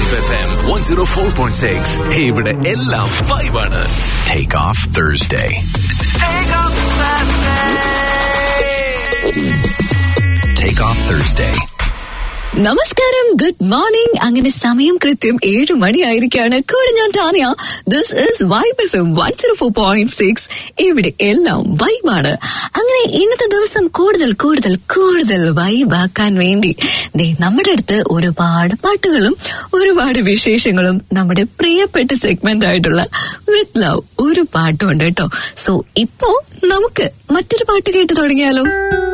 Vibe F M one zero four point six ഇവിടെ എല്ലാം വൈബാണ് take off Thursday take off Thursday നമസ്കാരം good morning അങ്ങനെ സമയം കൃത്യം ഏഴ് മണിയായിരിക്കാണ് കൂടെ ഞാൻ Tania this is vibe F M one zero four point six ഇവിടെ എല്ലാം വൈബാണ് അങ്ങനെ ഇന്നത്തെ ദിവസം കൂടുതൽ കൂടുതൽ കൂടുതൽ വൈബാക്കാൻ വേണ്ടി ദേ നമ്മുടെ അടുത്ത് ഒരുപാട് പാട്ടുകളും ഒരുപാട് വിശേഷങ്ങളും നമ്മുടെ പ്രിയപ്പെട്ട സെഗ്മെന്റ് ആയിട്ടുള്ള വിത്ത് ലവ് ഒരു പാട്ടും ഉണ്ട് കേട്ടോ സോ ഇപ്പോ നമുക്ക് മറ്റൊരു പാട്ട് കേട്ട് തുടങ്ങിയാലോ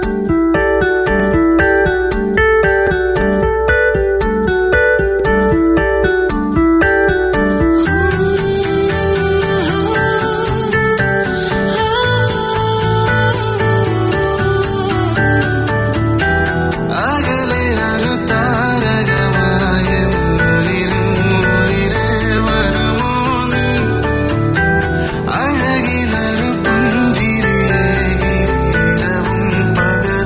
അകലെ ഒരു താരകമായ ഉയിരേ വരുമോ നീ അഴകിലൊരു പുഞ്ചിരിയേകി ഇരവും പകലും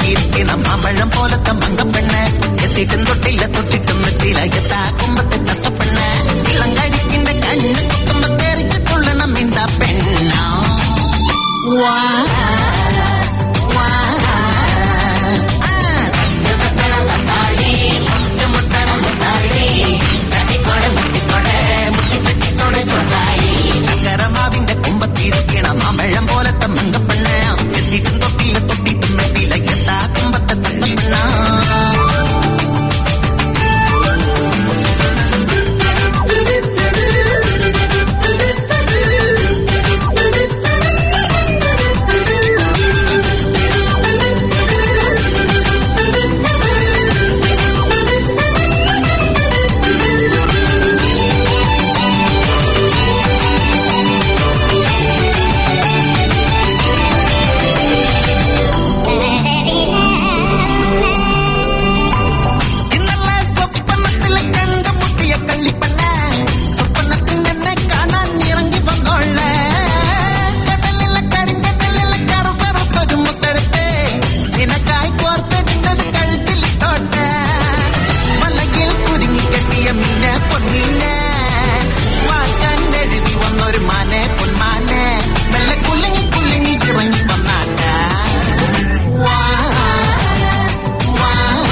കുമ്പത്തിരിക്കണം മാമ്പഴം പോലത്തെ മങ്കപ്പെണ്ണ് എത്തിയിട്ടും തൊട്ടില്ല തൊട്ടിട്ടും എത്തിയില്ല എത്താ കുമ്പത്തെ തത്തപ്പെണ്ണ് ഇളം കരിക്കിന്റെ കണ്ണ് കുത്തുമ്പത്തേറിച്ച് തുള്ളണം മിണ്ട പെണ്ണ വാ വാ ചക്കരമാവിന്റെ കുമ്പത്തിരിക്കണം മാമ്പഴം പോലത്തെ മങ്കപ്പെണ്ണ് എത്തിയിട്ടും തൊട്ടില്ല തൊട്ടിട്ടും എത്തിയില്ല എത്താ കുമ്പത്തെ തത്തപ്പെണ്ണ ഇന്നലെ സ്വപ്നത്തിലെ കണ്ടുമുട്ടിയ കള്ളിപ്പണ്ണ് സ്വപ്നത്തിൽ നിന്നെ കാണാൻ ഇറങ്ങി വന്നോളെ കടലിലെ കരിങ്കടലിലെ കറുകറുത്തൊരു മുത്തെടുത്ത് നിനക്കായി കോർത്തെടുത്തത് കഴുത്തിലിട്ടോട്ടെ വലയിൽ കുരുങ്ങി കെട്ടിയ മീനെ പൊന്നീനെ വാക്കാൻ എഴുതി വന്നൊരു മാനെ പൊന്മാനെ മെല്ലെ കുലുങ്ങി കുലുങ്ങി ഇറങ്ങി വന്നാട്ട വാ വാ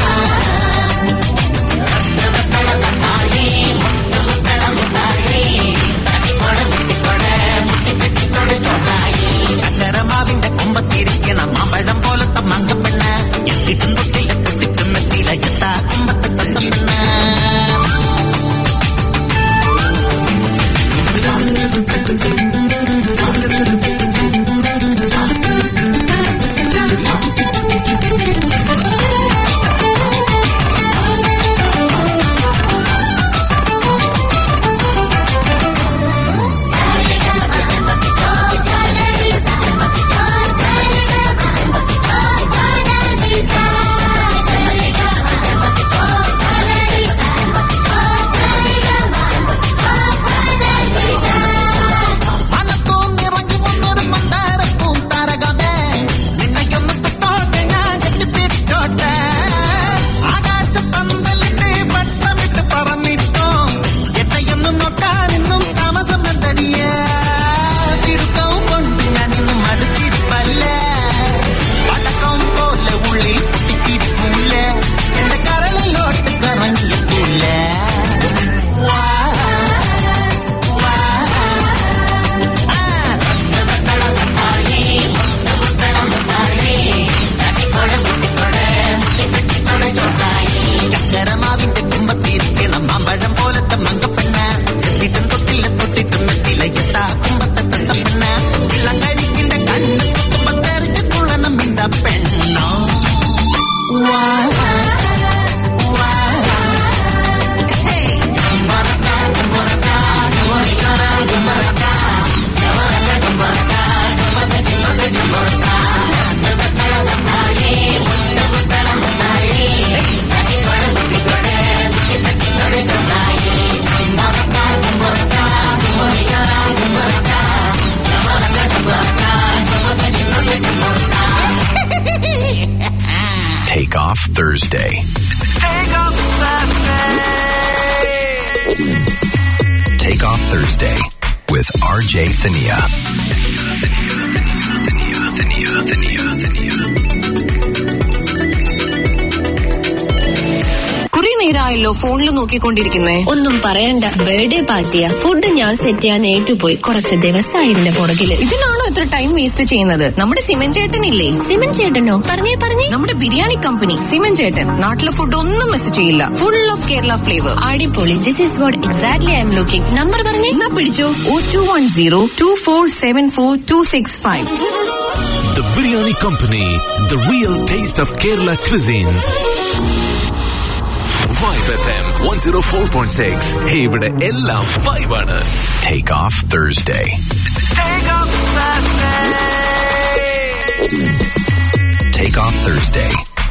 ചക്കരമാവിന്റെ കുമ്പത്തിരിക്കണം മാമ്പഴം പോലത്തെ മങ്കപ്പെണ്ണ് എത്തിട്ടും തൊട്ടില്ല തൊട്ടിട്ടും എത്തിയില്ല എത്താ കുമ്പത്തെ തത്തപ്പെണ്ണ് മനത്തോന്നിറങ്ങി വന്നൊരു മന്ദാരപ്പൂം താരകമേ നിന്നെയൊന്ന് തൊട്ടോട്ടെ ഞാൻ കെട്ടിപ്പിടിച്ചോട്ടെ ആകാശപ്പന്തലിട്ട് പട്ടമിട്ട് പറന്നിട്ടോ എട്ടയൊന്ന് നോക്കാൻ ഇന്നും താമസം എന്തടിയേ തിടുക്കവും കൊണ്ട് ഞാൻ ഇന്നും അടുത്തിരിപ്പല്ലേ പടക്കം പോലെ ഉള്ളിൽ പൊട്ടിച്ചിരിക്കൂലേ എന്റെ കരളിലോട്ട് കറങ്ങിയെത്തൂലേ വാ വാ ചക്കരമാവിന്റെ കുമ്പത്തിരിക്കണം മാമ്പഴം പോലത്തെ മങ്കപ്പെണ്ണ് എത്തിട്ടും തൊട്ടില്ല തൊട്ടിട്ടും എത്തിയില്ല എത്താ കുമ്പത്തെ തത്തപ്പെണ്ണ് ഇളം കരിക്കിന്റെ കണ്ണ് കുത്തുമ്പത്തെറിച്ച് തുള്ളണം മിണ്ട പെണ്ണോ വാ വാ ഹേ Take off Thursday. Take off Thursday with RJ Thania. കുറെ നേരമായല്ലോ ഫോണിൽ നോക്കിക്കൊണ്ടിരിക്കുന്നേ ഒന്നും പറയണ്ട ബർത്ത്ഡേ പാർട്ടിയാ ഫുഡ് ഞാൻ സെറ്റ് ചെയ്യാൻ ഏറ്റുപോയി കുറച്ച് ദിവസമായി ഇതിന്റെ പുറകില് ഇതിനാണോ ഇത്ര ടൈം വേസ്റ്റ് ചെയ്യുന്നത് നമ്മുടെ സിമൻ ചേട്ടനില്ലേ സിമൻ ചേട്ടനോ പറഞ്ഞേ പറഞ്ഞേ നമ്മുടെ ബിരിയാണി കമ്പനി സിമൻ ചേട്ടൻ നാട്ടിലെ ഫുഡ് ഒന്നും മിസ് ചെയ്യില്ല ഫുൾ ഓഫ് കേരള ഫ്ലേവർ അടിപൊളി this is what exactly I M looking number പറഞ്ഞേ എന്നാ പിടിച്ചോ ഓ two one zero two four seven four two six five The Biryani Company, the real taste of Kerala cuisines. Vibe FM 104.6. Hey, ഇവിടെ എല്ലാം vibe ആണ്. Take off Thursday. Take off Thursday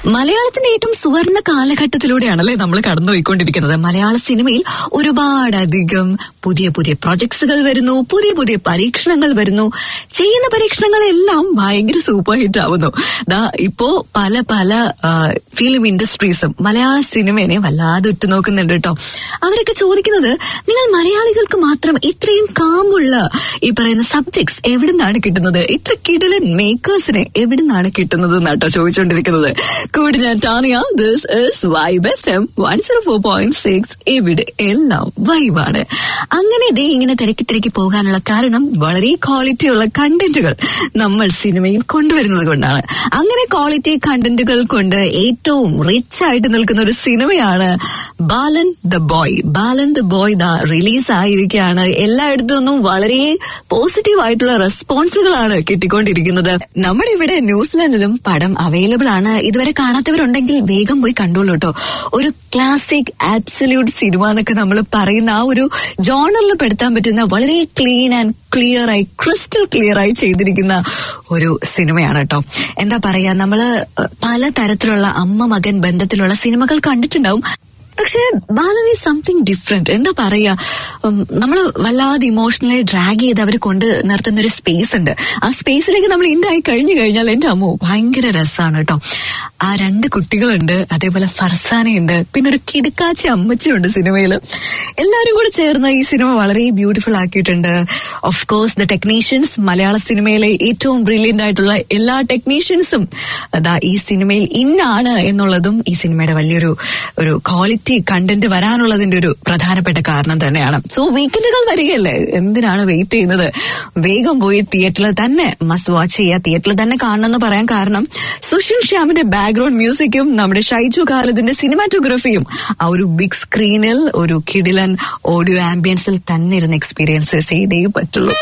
മലയാളത്തിന്റെ ഏറ്റവും സുവർണ കാലഘട്ടത്തിലൂടെയാണല്ലേ നമ്മൾ കടന്നുപോയിക്കൊണ്ടിരിക്കുന്നത് മലയാള സിനിമയിൽ ഒരുപാടധികം പുതിയ പുതിയ പ്രൊജക്ട്സുകൾ വരുന്നു പുതിയ പുതിയ പരീക്ഷണങ്ങൾ വരുന്നു ചെയ്യുന്ന പരീക്ഷണങ്ങളെല്ലാം ഭയങ്കര സൂപ്പർ ഹിറ്റ് ആവുന്നു ദാ ഇപ്പോ പല പല ഫിലിം ഇൻഡസ്ട്രീസും മലയാള സിനിമയെ വല്ലാതെ ഉറ്റുനോക്കുന്നുണ്ട് കേട്ടോ അവരൊക്കെ ചോദിക്കുന്നത് നിങ്ങൾ മലയാളികൾക്ക് മാത്രം ഇത്രയും കാമുള്ള ഈ പറയുന്ന സബ്ജക്ട്സ് എവിടുന്നാണ് കിട്ടുന്നത് ഇത്ര കിടലൻ മേക്കേഴ്സിനെ എവിടുന്നാണ് കിട്ടുന്നത് എന്നാട്ടോ ചോദിച്ചുകൊണ്ടിരിക്കുന്നത് കൂടി ഞാൻ Tania this is vibe F M one zero four point six ഇവിടെ എല്ലാം വൈബാണ് അങ്ങനെ ദേ ഇങ്ങനെ തിരക്കി തിരക്കി പോകാനുള്ള കാരണം വളരെ ക്വാളിറ്റി ഉള്ള കണ്ടന്റുകൾ നമ്മൾ സിനിമയിൽ കൊണ്ടുവരുന്നത് കൊണ്ടാണ് അങ്ങനെ ക്വാളിറ്റി കണ്ടന്റുകൾ കൊണ്ട് ഏറ്റവും റിച്ച് ആയിട്ട് നിൽക്കുന്ന ഒരു സിനിമയാണ് Balan the boy Balan the boy ദാ റിലീസ് ആയിരിക്കുകയാണ് എല്ലായിടത്തു നിന്നും വളരെ പോസിറ്റീവ് ആയിട്ടുള്ള റെസ്പോൺസുകളാണ് കിട്ടിക്കൊണ്ടിരിക്കുന്നത് നമ്മുടെ ഇവിടെ ന്യൂസിലാൻഡിലും പടം അവൈലബിൾ ആണ് ഇതുവരെ കാണാത്തവരുണ്ടെങ്കിൽ വേഗം പോയി കണ്ടോളൂ കേട്ടോ ഒരു ക്ലാസിക് ആബ്സല്യൂട്ട് സിനിമ എന്നൊക്കെ നമ്മൾ പറയുന്ന ആ ഒരു ജോണറിൽ പെടുത്താൻ പറ്റുന്ന വളരെ ക്ലീൻ ആൻഡ് ക്ലിയർ ആയി ക്രിസ്റ്റൽ ക്ലിയർ ആയി ചെയ്തിരിക്കുന്ന ഒരു സിനിമയാണ് കേട്ടോ എന്താ പറയാ നമ്മള് പല തരത്തിലുള്ള അമ്മ മകൻ ബന്ധത്തിലുള്ള സിനിമകൾ കണ്ടിട്ടുണ്ടാവും പക്ഷേ ബാലൻ ഈസ് സംതിങ് ഡിഫറെന്റ് എന്താ പറയാ നമ്മൾ വല്ലാതെ ഇമോഷണലി ഡ്രാഗ് ചെയ്ത് അവർ കൊണ്ട് നിർത്തുന്ന ഒരു സ്പേസ് ഉണ്ട് ആ സ്പേസിലേക്ക് നമ്മൾ ഇന്നായി കഴിഞ്ഞു കഴിഞ്ഞാൽ എന്റെ അമ്മോ ഭയങ്കര രസമാണ് കേട്ടോ ആ രണ്ട് കുട്ടികളുണ്ട് അതേപോലെ ഫർസാനയുണ്ട് പിന്നെ ഒരു കിടുക്കാച്ചി അമ്മച്ചിയുണ്ട് സിനിമയിൽ എല്ലാവരും കൂടെ ചേർന്ന് ഈ സിനിമ വളരെ ബ്യൂട്ടിഫുൾ ആക്കിയിട്ടുണ്ട് ഓഫ് കോഴ്സ് ദ ടെക്നീഷ്യൻസ് മലയാള സിനിമയിലെ ഏറ്റവും ബ്രില്യൻ്റ് ആയിട്ടുള്ള എല്ലാ ടെക്നീഷ്യൻസും അതാ ഈ സിനിമയിൽ ഇന്നാണ് എന്നുള്ളതും ഈ സിനിമയുടെ വലിയൊരു ഒരു ക്വാളിറ്റി കണ്ടന്റ് വരാനുള്ളതിന്റെ ഒരു പ്രധാനപ്പെട്ട കാരണം തന്നെയാണ് സോ വീക്കെൻഡുകൾ വരികയല്ലേ എന്തിനാണ് വെയിറ്റ് ചെയ്യുന്നത് വേഗം പോയി തിയേറ്ററിൽ തന്നെ മസ്റ്റ് വാച്ച് ചെയ്യുക തിയേറ്ററിൽ തന്നെ കാണണമെന്ന് പറയാൻ കാരണം സുഷിൻ ശ്യാമിന്റെ ബാക്ക്ഗ്രൗണ്ട് മ്യൂസിക്കും നമ്മുടെ ഷൈജു ഖാലിദിന്റെ സിനിമാറ്റോഗ്രഫിയും ആ ഒരു ബിഗ് സ്ക്രീനിൽ ഒരു കിടിലൻ ഓഡിയോ ആംബിയൻസിൽ തന്നെ ഇരുന്ന് എക്സ്പീരിയൻസ് ചെയ്തേ പറ്റുള്ളൂ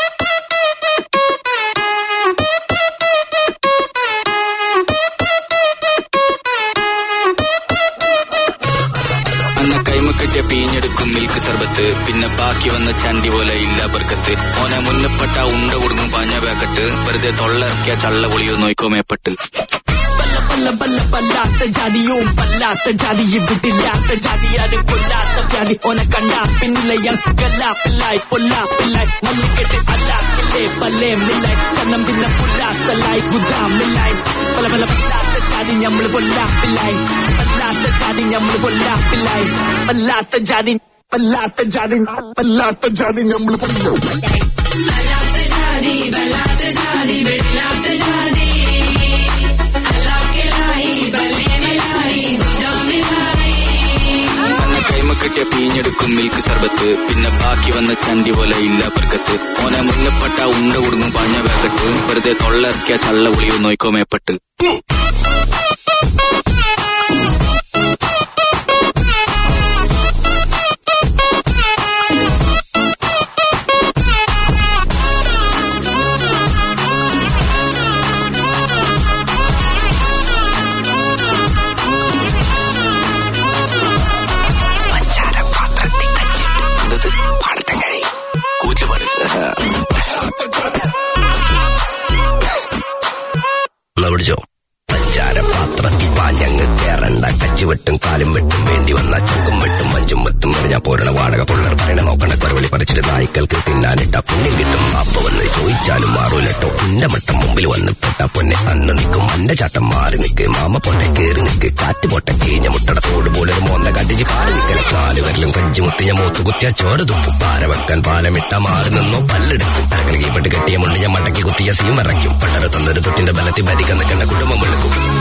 അന്ന കൈമ കിട്ടിയ പീഞ്ഞെടുക്കും മിൽക്ക് സർബത്ത് പിന്നെ ബാക്കി വന്ന ചണ്ടി പോലെ ഇല്ല ബർക്കത്ത് ഓനെ മുന്നപ്പെട്ട ഉണ്ട കൊടുക്കും പാഞ്ഞ പാക്കറ്റ് വെറുതെ തൊള്ളയിറക്കിയ ചള്ള പൊളിയോ നോയിക്കോ മേപ്പെട്ട് പല്ല പല്ല പല്ലാത്ത ജാതിയും പല്ലാത്ത ജാതി ഇവിടില്ലാത്ത ജാതിയാരും കൊല്ലാത്ത വ്യാധി ഓനെ കണ്ട പിന്നിലയാൽ ഗല്ലാപ്പില്ലായി പൊല്ലാപ്പില്ലായി മല്ലിക്കെട്ട് അല്ലാക്കില്ലേ പല്ലേ മില്ലായി ചന്നം പിന്നെ പുല്ലാത്തല്ലായി ഗുദാമില്ലായി പല പല പല്ലാത്ത ജാതി ഞമ്മള് പൊല്ലാപ്പില്ലായി പല്ലാത്ത ജാതി ഞമ്മള് പൊല്ലാപ്പില്ലായി പല്ലാത്ത ജാതി പല്ലാത്ത ജാതി പല്ലാത്ത ജാതി ഞമ്മള് പൊല്ലാപ്പില്ലായി അന്ന കൈമ കിട്ടിയ പീഞ്ഞെടുക്കും മിൽക്ക് സർബത്ത് പിന്നെ ബാക്കി വന്ന ചണ്ടി പോലെ ഇല്ല ബർക്കത്ത് ഓനെ മുന്നപ്പെട്ട ഉണ്ട കൊടുക്കും പാഞ്ഞ പാക്കറ്റ് വെറുതെ തൊള്ളയിറക്കിയ ചള്ള പൊളിയോ നോയിക്കോ മേപ്പെട്ട് പിടിച്ചോ പഞ്ചാരപാത്രത്തിൽ പാഞ്ഞങ്ങ് കേറണ്ട കച്ചു വെട്ടും കാലും വെട്ടും വേണ്ടി വന്ന ചങ്കും വെട്ടും മഞ്ചും വെത്തും എറിഞ്ഞ പോരണ വാടക പുള്ളർ പറയണ നോക്കണ കുറവളി പറിച്ചിട്ട് നായ്ക്കൾക്ക് തിന്നാനിട്ട പുണ്യം കിട്ടും അപ്പ വന്ന് ചോദിച്ചാലും മാറൂലട്ടോ എന്റെ മട്ടം മുമ്പിൽ വന്ന് പെട്ട പൊന്നെ അന്ന് നിൽക്കും അന്റെ ചട്ടം മാറി നിൽക്ക് മാമ പൊട്ടെ കേറി നിൽക്ക് കാറ്റ് പൊട്ടെ കീഞ്ഞ മുട്ടട തോട് പോലെ ഒരു മോന്ത കടിച്ച് കാല് നിൽക്കല കാല് വരലും കഞ്ചി മുത്തിഞ്ഞ മൂത്ത് കുത്തിയ ചോര തുപ്പും പാര വെക്കാൻ പാലമിട്ട മാറി നിന്നോ പല്ലെടുക്കും തരകൽ കീപ്പെട്ട് കെട്ടിയ മുള്ളിഞ്ഞ മടക്കി കുത്തിയ സീം ഇറക്കും പണ്ടര തന്നൊരു തൊട്ടിന്റെ ബലത്തിൽ ഭരിക്കാൻ നിൽക്കേണ്ട കുടുംബം വിളിക്കും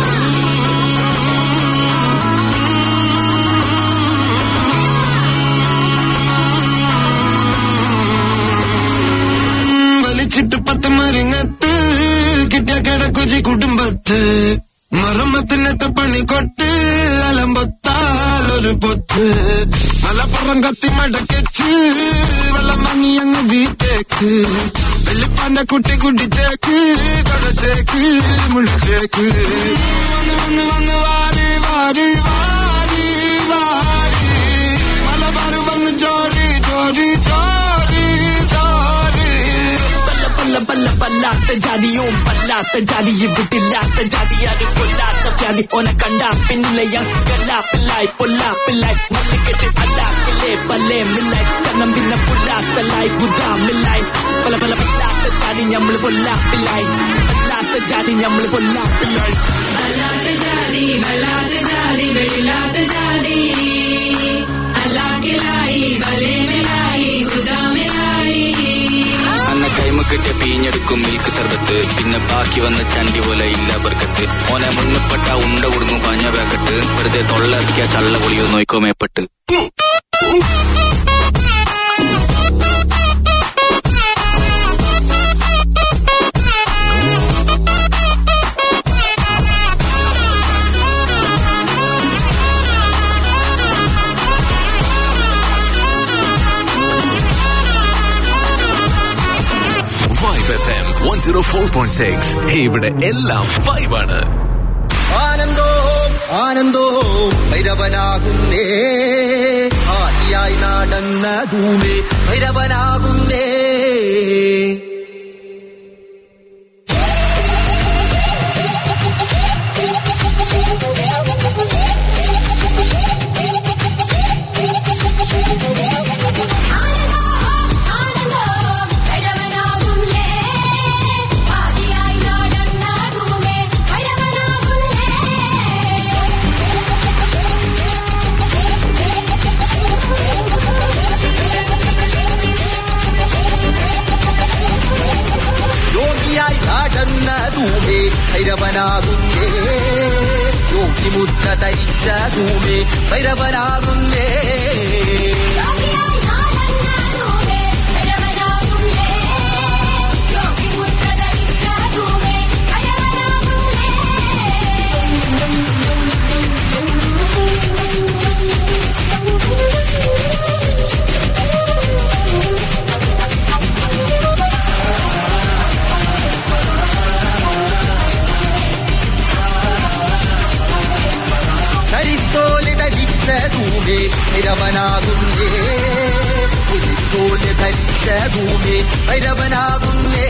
വലിച്ചിട്ട് പത്ത് മരിങ്ങത്ത് കിട്ടിയ കിടക്കുചി കുടുംബത്ത് മറമ്മത്തിനെത്ത പണി കൊട്ട് അലമ്പൊത്താലൊരു പൊത്ത് മലപ്പുറം കത്തി മടക്കച്ച് വെള്ളം വാങ്ങി അങ്ങ് വീട്ടേക്ക് വെള്ളിപ്പാന്റെ കുട്ടി കുടിച്ചേക്ക് തുടച്ചേക്ക് മുളിച്ചേക്ക് വന്ന് വന്ന് വന്ന് വാരി വാരി വാരി വാരി മലബാറ് വന്ന് ചോരി ചോരി ചോരി ചോരി പല്ല പല്ല പല്ലാത്ത ജാതിയും പല്ലാത്ത ജാതി ഇവിടില്ലാത്ത ജാതിയാരും കൊല്ലാത്ത വ്യാധി ഓനെ കണ്ട പിന്നിലയ ഗലാപ്പില്ലായി പൊല്ലാപ്പില്ലായി മല്ലിക്കെട്ട് അല്ലാക്കില്ലേ പല്ലേ മില്ലായി കണ്ണം പിന്നെ പുല്ലാത്തലായി ഗുദാമില്ലായി പല പല പറ്റാത്ത ജാതി ഞമ്മള് പൊല്ലാപ്പില്ലായി പറ്റാത്ത ജാതി ഞമ്മള് പൊല്ലാപ്പില്ലായി അന്ന കൈമ കിട്ടിയ പീഞ്ഞെടുക്കും മിൽക്ക് സർബത്ത് പിന്നെ ബാക്കി വന്ന ചണ്ടി പോലെ ഇല്ല ബർക്കത്ത് ഓനെ മുന്നപ്പെട്ട ഉണ്ട കൊടുങ്ങും പാഞ്ഞ പാക്കറ്റ് വെറുതെ തൊള്ളയിറക്കിയ ചള്ള പൊളിയോ നോക്കോ മേപ്പെട്ട് vibe F M one zero four point six ഇവിടെ എല്ലാം വൈബാണ് ആനന്ദോ ആനന്ദോ ഭൈരവനാകുന്നേ ആദിയായി നടന്ന ധൂമേ ഭൈരവനാകുന്നേ യോഗിയായി നടന്ന ധൂമേ ഭൈരവനാകുന്നേ യോഗിമുദ്ര ധരിച്ച ധൂമേ ഭൈരവനാകുന്നേ കരിത്തോല് ധരിച്ച ധൂമേ ഭൈരവനാകുന്നേ പുലിത്തോല് ധരിച്ച ധൂമേ ഭൈരവനാകുന്നേ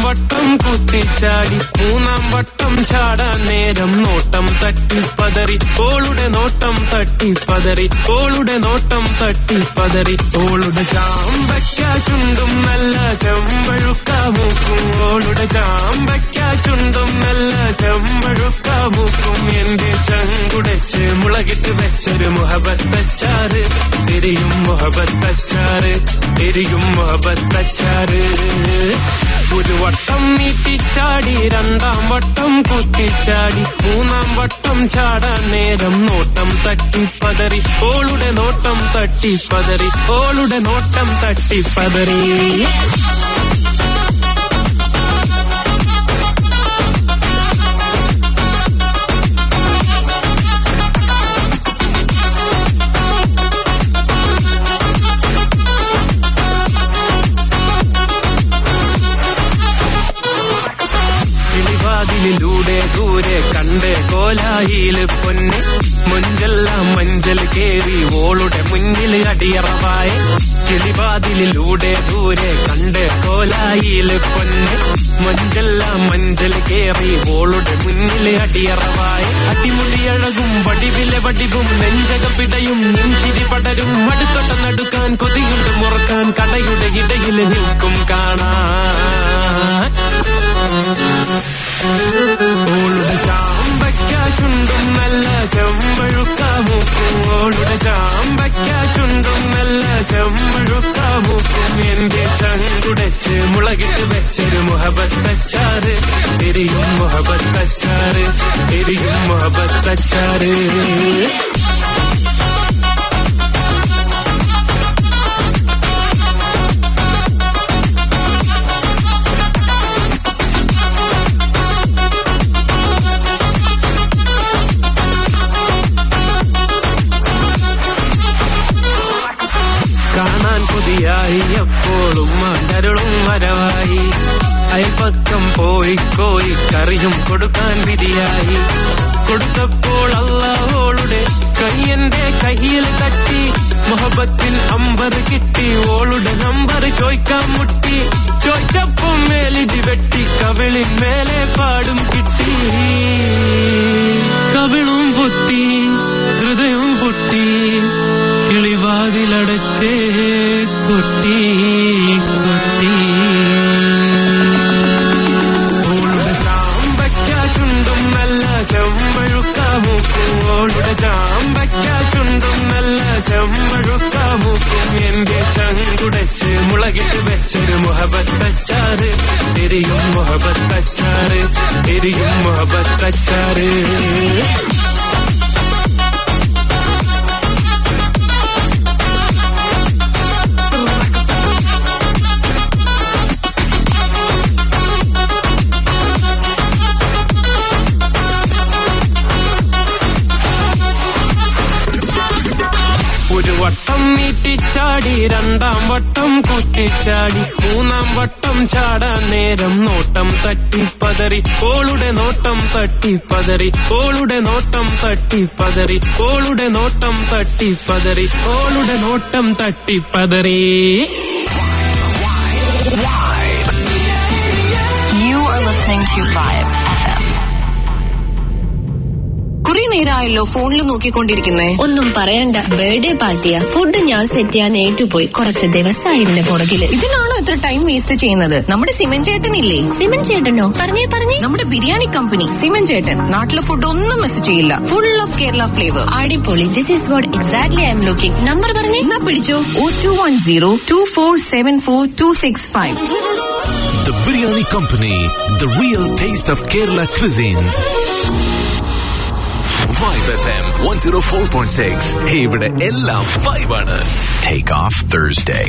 വട്ടം കുത്തിച്ചാടി മൂന്നാം വട്ടം ചാടാൻ നേരം നോട്ടം തട്ടി പതറി ഓളുടെ നോട്ടം തട്ടി പതറി ഓളുടെ നോട്ടം തട്ടി പതറി ഓളുടെ ചാമ്പയ്ക്ക ചുണ്ടും നല്ല ചെമ്പഴുക്ക മൂക്കും ഓളുടെ ചാമ്പയ്ക്ക ചുണ്ടും നല്ല ചെമ്പഴുക്ക മൂക്കും എന്റെ ചങ്കുടച്ച് മുളകിട്ട് വെച്ചൊരു മുഹബത്തച്ചാറ് തിരിയും മുഹബത്തച്ചാറ് തിരിയും മുഹബത്തച്ചാറ് ഒരു വട്ടം നീട്ടിച്ചാടി രണ്ടാം വട്ടം കുത്തിച്ചാടി മൂന്നാം വട്ടം ചാടാൻ നേരം നോട്ടം തട്ടി പതറി ഓളുടെ നോട്ടം തട്ടി പതറി ഓളുടെ നോട്ടം തട്ടി പതറി കിളിവാതിലിലൂടെ ദൂരെ കണ്ട് കോലായില് പൊന്ന് മുഞ്ചെല്ലാം മഞ്ചൽ കേറി ഓളുടെ മുന്നിൽ അടിയറവായ കിളിവാതിലിലൂടെ ദൂരെ കണ്ട് കോലായില് പൊന്ന് മുഞ്ചെല്ലാം മഞ്ചൽ കേറി ഓളുടെ മുന്നിൽ അടിയറവായ അടിമുടിയഴകും വടിവിലെ വടിവും നെഞ്ചകം പിടയും നെഞ്ചിരി പടരും അടുത്തൊട്ട നടുക്കാൻ കൊതിയുണ്ട് മുറക്കാൻ കടയുടെ ഇടയിൽ നിൽക്കും കാണാൻ ഓളുടെ ചാമ്പയ്ക്ക ചുണ്ടും നല്ല ചെമ്പഴുക്ക മൂക്കും ഓളുടെ ചാമ്പയ്ക്ക ചുണ്ടും നല്ല ചെമ്പഴുക്ക മൂക്കും എന്റെ ചങ്കുടച്ച് മുളകിട്ട് വെച്ചൊരു മുഹബത്തച്ചാറ് തിരിയും മുഹബത്തച്ചാറ് തിരിയും മുഹബത്തച്ചാറ് കാണാൻ കൊതിയായി എപ്പോഴും മണ്ടരുളും വരവായി അയൽപക്കം പോയി കോയി കറിയും കൊടുക്കാൻ വിധിയായി കൊടുത്തപ്പോൾ അള്ളാഹോളുടെ കയ്യന്റെ കയ്യിൽ തട്ടി മുഹബത്തിൻ അമ്പർ കിട്ടി ഓളുടെ നമ്പർ ചോയ്ക്കാൻ മുട്ടി ചോയ്ച്ചപ്പം മേലിടി വെട്ടി കവിളിൻ മേലെ പാടും കിട്ടി കവിളും പൊട്ടി ഹൃദയവും പൊട്ടി കിളിവാതിലടച്ചേ കൊട്ടി കൊട്ടി ഓളുടെ ചാമ്പയ്ക്ക ചുണ്ടും നല്ല ചെമ്പഴുക്ക മൂക്കും ഓളുടെ ചാമ്പയ്ക്ക ചുണ്ടും നല്ല ചെമ്പഴുക്ക മൂക്കും എന്റെ ചങ്കുടച്ച് മുളകിട്ട് വെച്ചൊരു മുഹബത്തച്ചാറ് തിരിയും മുഹബത്തച്ചാറ് തിരിയും മുഹബത്തച്ചാറ് ഒരു വട്ടം നീട്ടിച്ചാടി രണ്ടാം വട്ടം കുത്തിച്ചാടി മൂന്നാം വട്ടം ചാടാൻ നേരം നോട്ടം തട്ടി പതറി ഓളുടെ നോട്ടം തട്ടി പതറി ഓളുടെ നോട്ടം തട്ടി പതറി ഓളുടെ നോട്ടം തട്ടി പതറി ഓളുടെ നോട്ടം തട്ടി പതറി You are listening to Vibe FM. കുറെ നേരമായല്ലോ ഫോണിൽ നോക്കിക്കൊണ്ടിരിക്കുന്നേ ഒന്നും പറയണ്ട ബർത്ത്ഡേ പാർട്ടിയാ ഫുഡ് ഞാൻ സെറ്റ് ചെയ്യാൻ ഏറ്റുപോയി കുറച്ച് ദിവസമായി ഇതിന്റെ പുറകില് ഇതിനാണോ ഇത്ര ടൈം വേസ്റ്റ് ചെയ്യുന്നത് നമ്മുടെ സിമൻ ചേട്ടനില്ലേ സിമൻ ചേട്ടനോ പറഞ്ഞേ പറഞ്ഞേ നമ്മുടെ ബിരിയാണി കമ്പനി സിമൻ ചേട്ടൻ നാട്ടിലെ ഫുഡ് ഒന്നും മിസ് ചെയ്യില്ല ഫുൾ ഓഫ് കേരള ഫ്ലേവർ അടിപൊളി this is what exactly I M looking number പറഞ്ഞേ എന്നാ പിടിച്ചോ ഓ two one zero two four seven four two six five The Biryani Company, the real taste of Kerala cuisines. Vibe FM 104.6. ഇവിടെ എല്ലാം വൈബാണ് take off Thursday.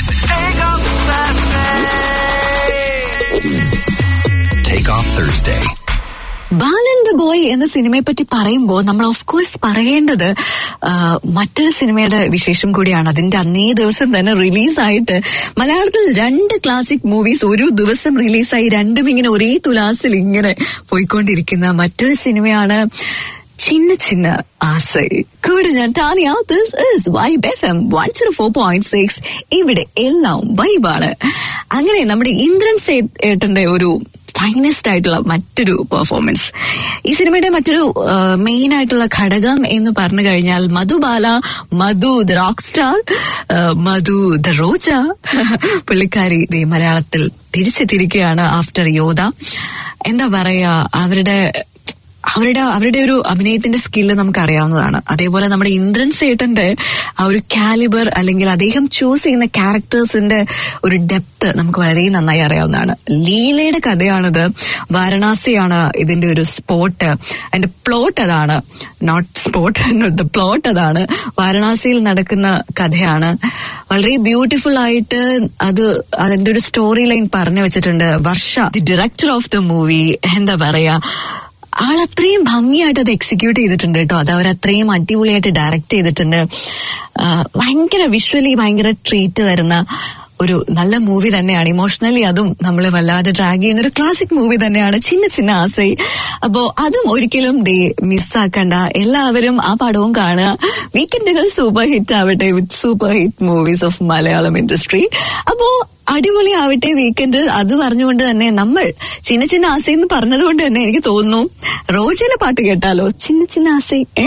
Take off Thursday. Balan the boy എന്ന സിനിമയെ പറ്റി പറയുമ്പോൾ നമ്മൾ ഓഫ് കോഴ്സ് പറയേണ്ടത് ആ, മറ്റൊരു സിനിമയുടെ വിശേഷം കൂടിയാണ് അതിന്റെ അന്നേ ദിവസം തന്നെ റിലീസായിട്ട് മലയാളത്തിൽ രണ്ട് ക്ലാസിക് മൂവീസ് ഒരു ദിവസം റിലീസായി രണ്ടും ഇങ്ങനെ ഒരേ തുലാസിൽ ഇങ്ങനെ പോയിക്കൊണ്ടിരിക്കുന്ന മറ്റൊരു സിനിമയാണ് ചിന്ന ചിന്ന ആസൈ കൂടെ ഞാൻ Tania this is vibe F M one zero four point six ഇവിടെ എല്ലാം വൈബാണ് അങ്ങനെ നമ്മുടെ ഇന്ദ്രൻ സേ- ഏട്ടന്റെ ഒരു ഫൈനസ്റ്റ് ആയിട്ടുള്ള മറ്റൊരു പെർഫോമൻസ് ഈ സിനിമയുടെ മറ്റൊരു മെയിൻ ആയിട്ടുള്ള ഘടകം എന്ന് പറഞ്ഞു കഴിഞ്ഞാൽ Madhubala Madhu the rock star Madhu the Roja പുള്ളിക്കാരി ദേ മലയാളത്തിൽ തിരിച്ചെത്തിയിരിക്കുകയാണ് ആഫ്റ്റർ യോധ എന്താ പറയാ അവരുടെ അവരുടെ അവരുടെ ഒരു അഭിനയത്തിന്റെ സ്കില്ല് നമുക്ക് അറിയാവുന്നതാണ് അതേപോലെ നമ്മുടെ ഇന്ദ്രൻ സേട്ടന്റെ ആ ഒരു കാലിബർ അല്ലെങ്കിൽ അദ്ദേഹം ചൂസ് ചെയ്യുന്ന ക്യാരക്ടേഴ്സിന്റെ ഒരു ഡെപ്ത് നമുക്ക് വളരെ നന്നായി അറിയാവുന്നതാണ് ലീലയുടെ കഥയാണിത് വാരണാസിയാണ് ഇതിന്റെ ഒരു സ്പോട്ട് അതിന്റെ പ്ലോട്ട് അതാണ് നോട്ട് സ്പോട്ട് ദ പ്ലോട്ട് അതാണ് വാരണാസിയിൽ നടക്കുന്ന കഥയാണ് വളരെ ബ്യൂട്ടിഫുൾ ആയിട്ട് അത് അതിന്റെ ഒരു സ്റ്റോറി ലൈൻ പറഞ്ഞു വെച്ചിട്ടുണ്ട് Varsha the director of the movie എന്താ പറയാ ആൾ അത്രയും ഭംഗിയായിട്ട് അത് എക്സിക്യൂട്ട് ചെയ്തിട്ടുണ്ട് കേട്ടോ അത് അവർ അത്രയും അടിപൊളിയായിട്ട് ഡയറക്റ്റ് ചെയ്തിട്ടുണ്ട് ആ, ഭയങ്കര വിഷ്വലി ഭയങ്കര ട്രീറ്റ് തരുന്ന ഒരു നല്ല മൂവി തന്നെയാണ് ഇമോഷണലി അതും നമ്മൾ വല്ലാതെ ഡ്രാഗ് ചെയ്യുന്ന ഒരു ക്ലാസിക് മൂവി തന്നെയാണ് ചിന്ന ചിന്ന ആസൈ അപ്പോ അതും ഒരിക്കലും ഡേ മിസ്സാക്കണ്ട എല്ലാവരും ആ പടവും കാണുക വീക്കെൻഡുകൾ സൂപ്പർ ഹിറ്റ് ആവട്ടെ with super hit movies of Malayalam industry അപ്പോ അടിപൊളി ആവട്ടെ വീക്കെൻഡ് അത് പറഞ്ഞുകൊണ്ട് തന്നെ നമ്മൾ ചിന്ന ചിന്ന ആസൈ എന്ന് പറഞ്ഞതുകൊണ്ട് തന്നെ എനിക്ക് തോന്നുന്നു റോജയിലെ പാട്ട് കേട്ടാലോ ചിന്ന ചിന്ന ആസൈ ഏ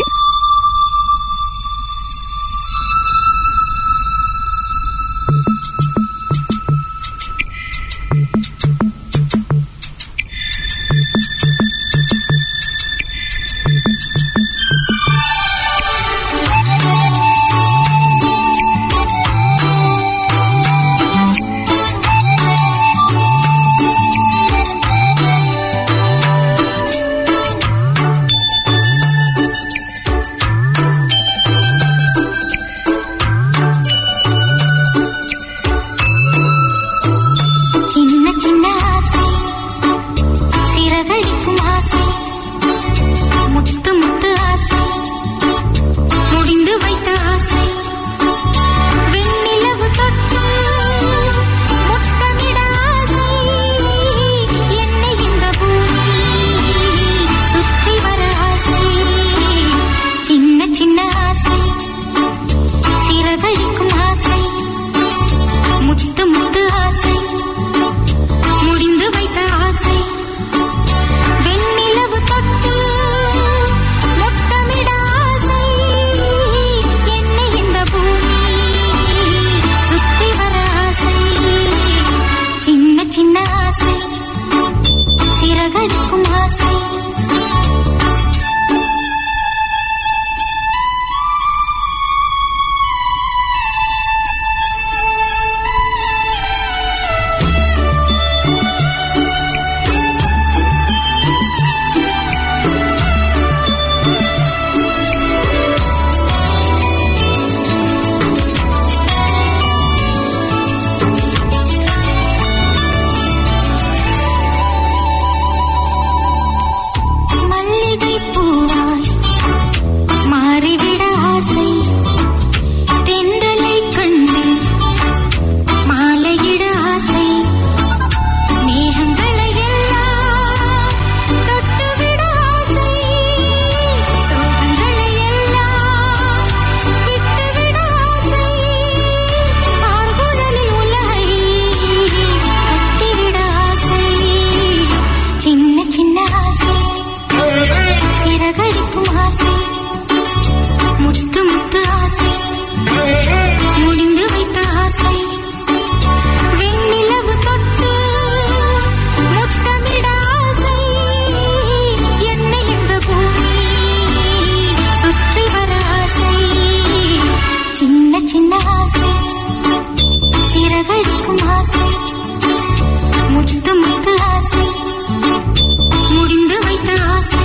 சின்ன சின்ன ஆசை சிறகடிக்கும் ஆசை முத்து முத்து ஆசை முடிந்து வைத்த ஆசை வெண்ணிலவு தொட்டு முத்தமிட ஆசை என்னை இந்த பூமி சுற்றி வர ஆசை சின்ன சின்ன ஆசை சிறகடிக்கும் ஆசை முத்து முத்து ஆசை முடிந்து வைத்த ஆசை வெண்ணிலவு தொட்டு முத்தமிட ஆசை என்னை இந்த பூமி சுற்றி வர ஆசை சின்ன சின்ன ஆசை சிறகடிக்கும் ஆசை மல்லிகை பூவாய் மாறிவிட ஆசை தென்றலை கண்டு மாலையிட ஆசை மேகங்களை எல்லாம் தொட்டுவிட ஆசை சோகங்களை எல்லாம் விட்டுவிட ஆசை ஆர்குழலில் உலகை கட்டிவிட ஆசை சின்ன சின்ன ஆசை சிறகடிக்கும் ஆசை முத்து முத்து ஆசை முடிந்து வைத்த ஆசை வெண்ணிலவு தொட்டு முத்தமிட ஆசை என்னை இந்த பூமி சுற்றி வர ஆசை சின்ன சின்ன ஆசை சிறகடிக்கும் ஆசை முத்து முத்து ஆசை முடிந்து வைத்த ஆசை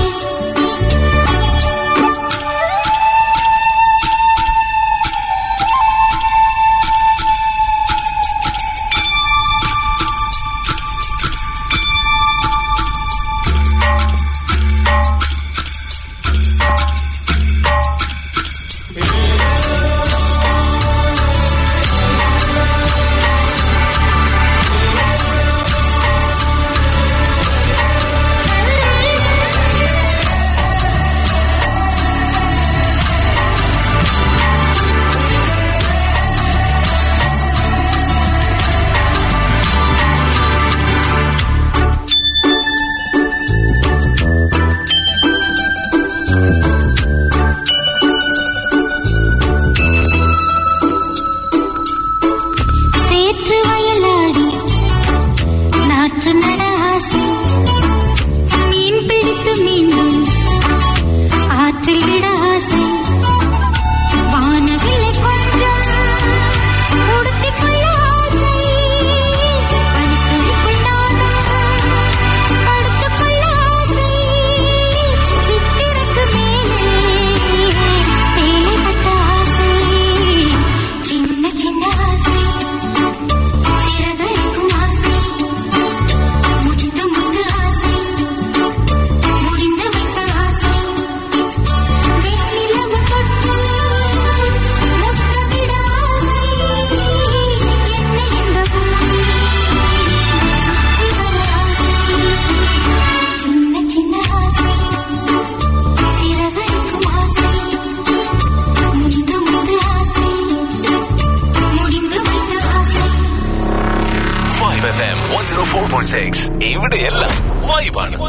വൈബാണ്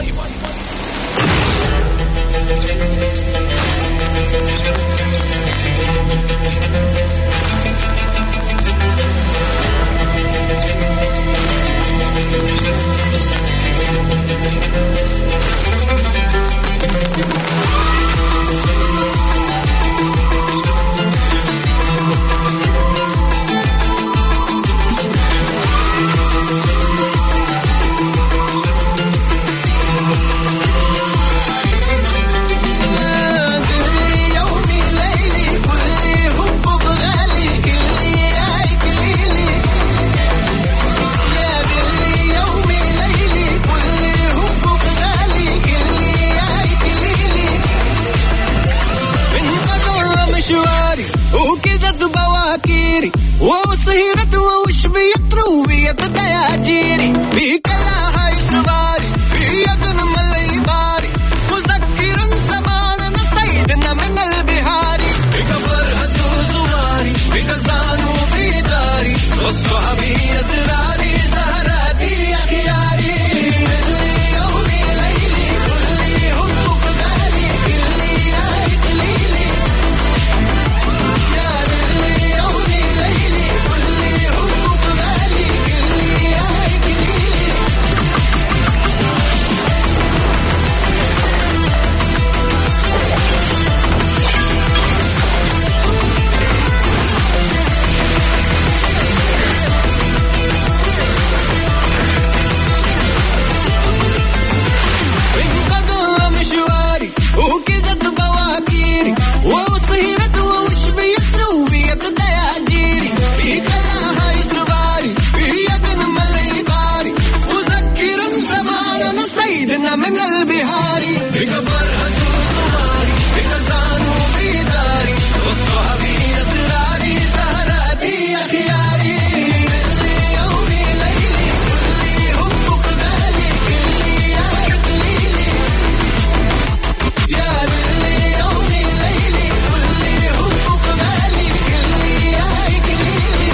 يومي ليلي كل حبك غالي كلي يا كليلي يا دلي يومي ليلي كل حبك غالي كلي يا كليلي من قدر مشواري وكذا بواكيري وصهرت ووش بيطرو بيد دياجيري بكلا هاي سواري بيد ملي باري مذكرا زماننا سيدنا من البهاري بك فرهة زواري بك زانو في داري وصحبي أسراري سهراتي أخياري يومي ليلي كلي حبك غالي كلي يا كليلي يا ليلي يومي ليلي كلي حبك غالي كلي يا كليلي انقضى مشواري وكذا بواكيري وصيرت ووش بيطرو بيد دياجيري بكلا هاي سواري بيد ملي باري مذكرا زماننا سيدنا من البهاري بك فرحة زماري بك زانو في داري وصحبي أسراري سهراتي أخياري يومي ليلي كلي حبك غالي كلي يا كليلي يا ليلي يومي ليلي كلي حبك غالي كلي يا كليلي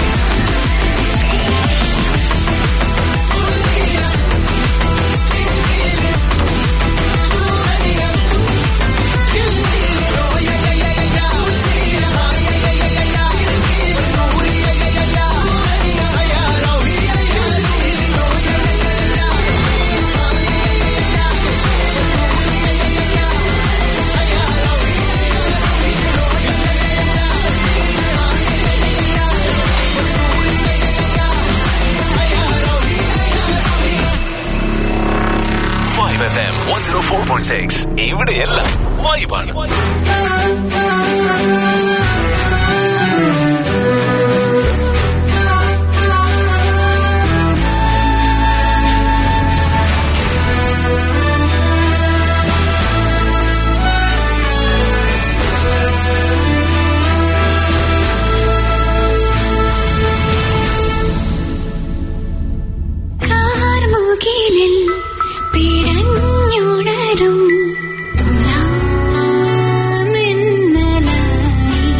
five F M one zero four point six ഇവിടെയെല്ലാം വൈബാണ് കാർമുകിലിൽ പിടഞ്ഞുണരും തുലാമിന്നലായി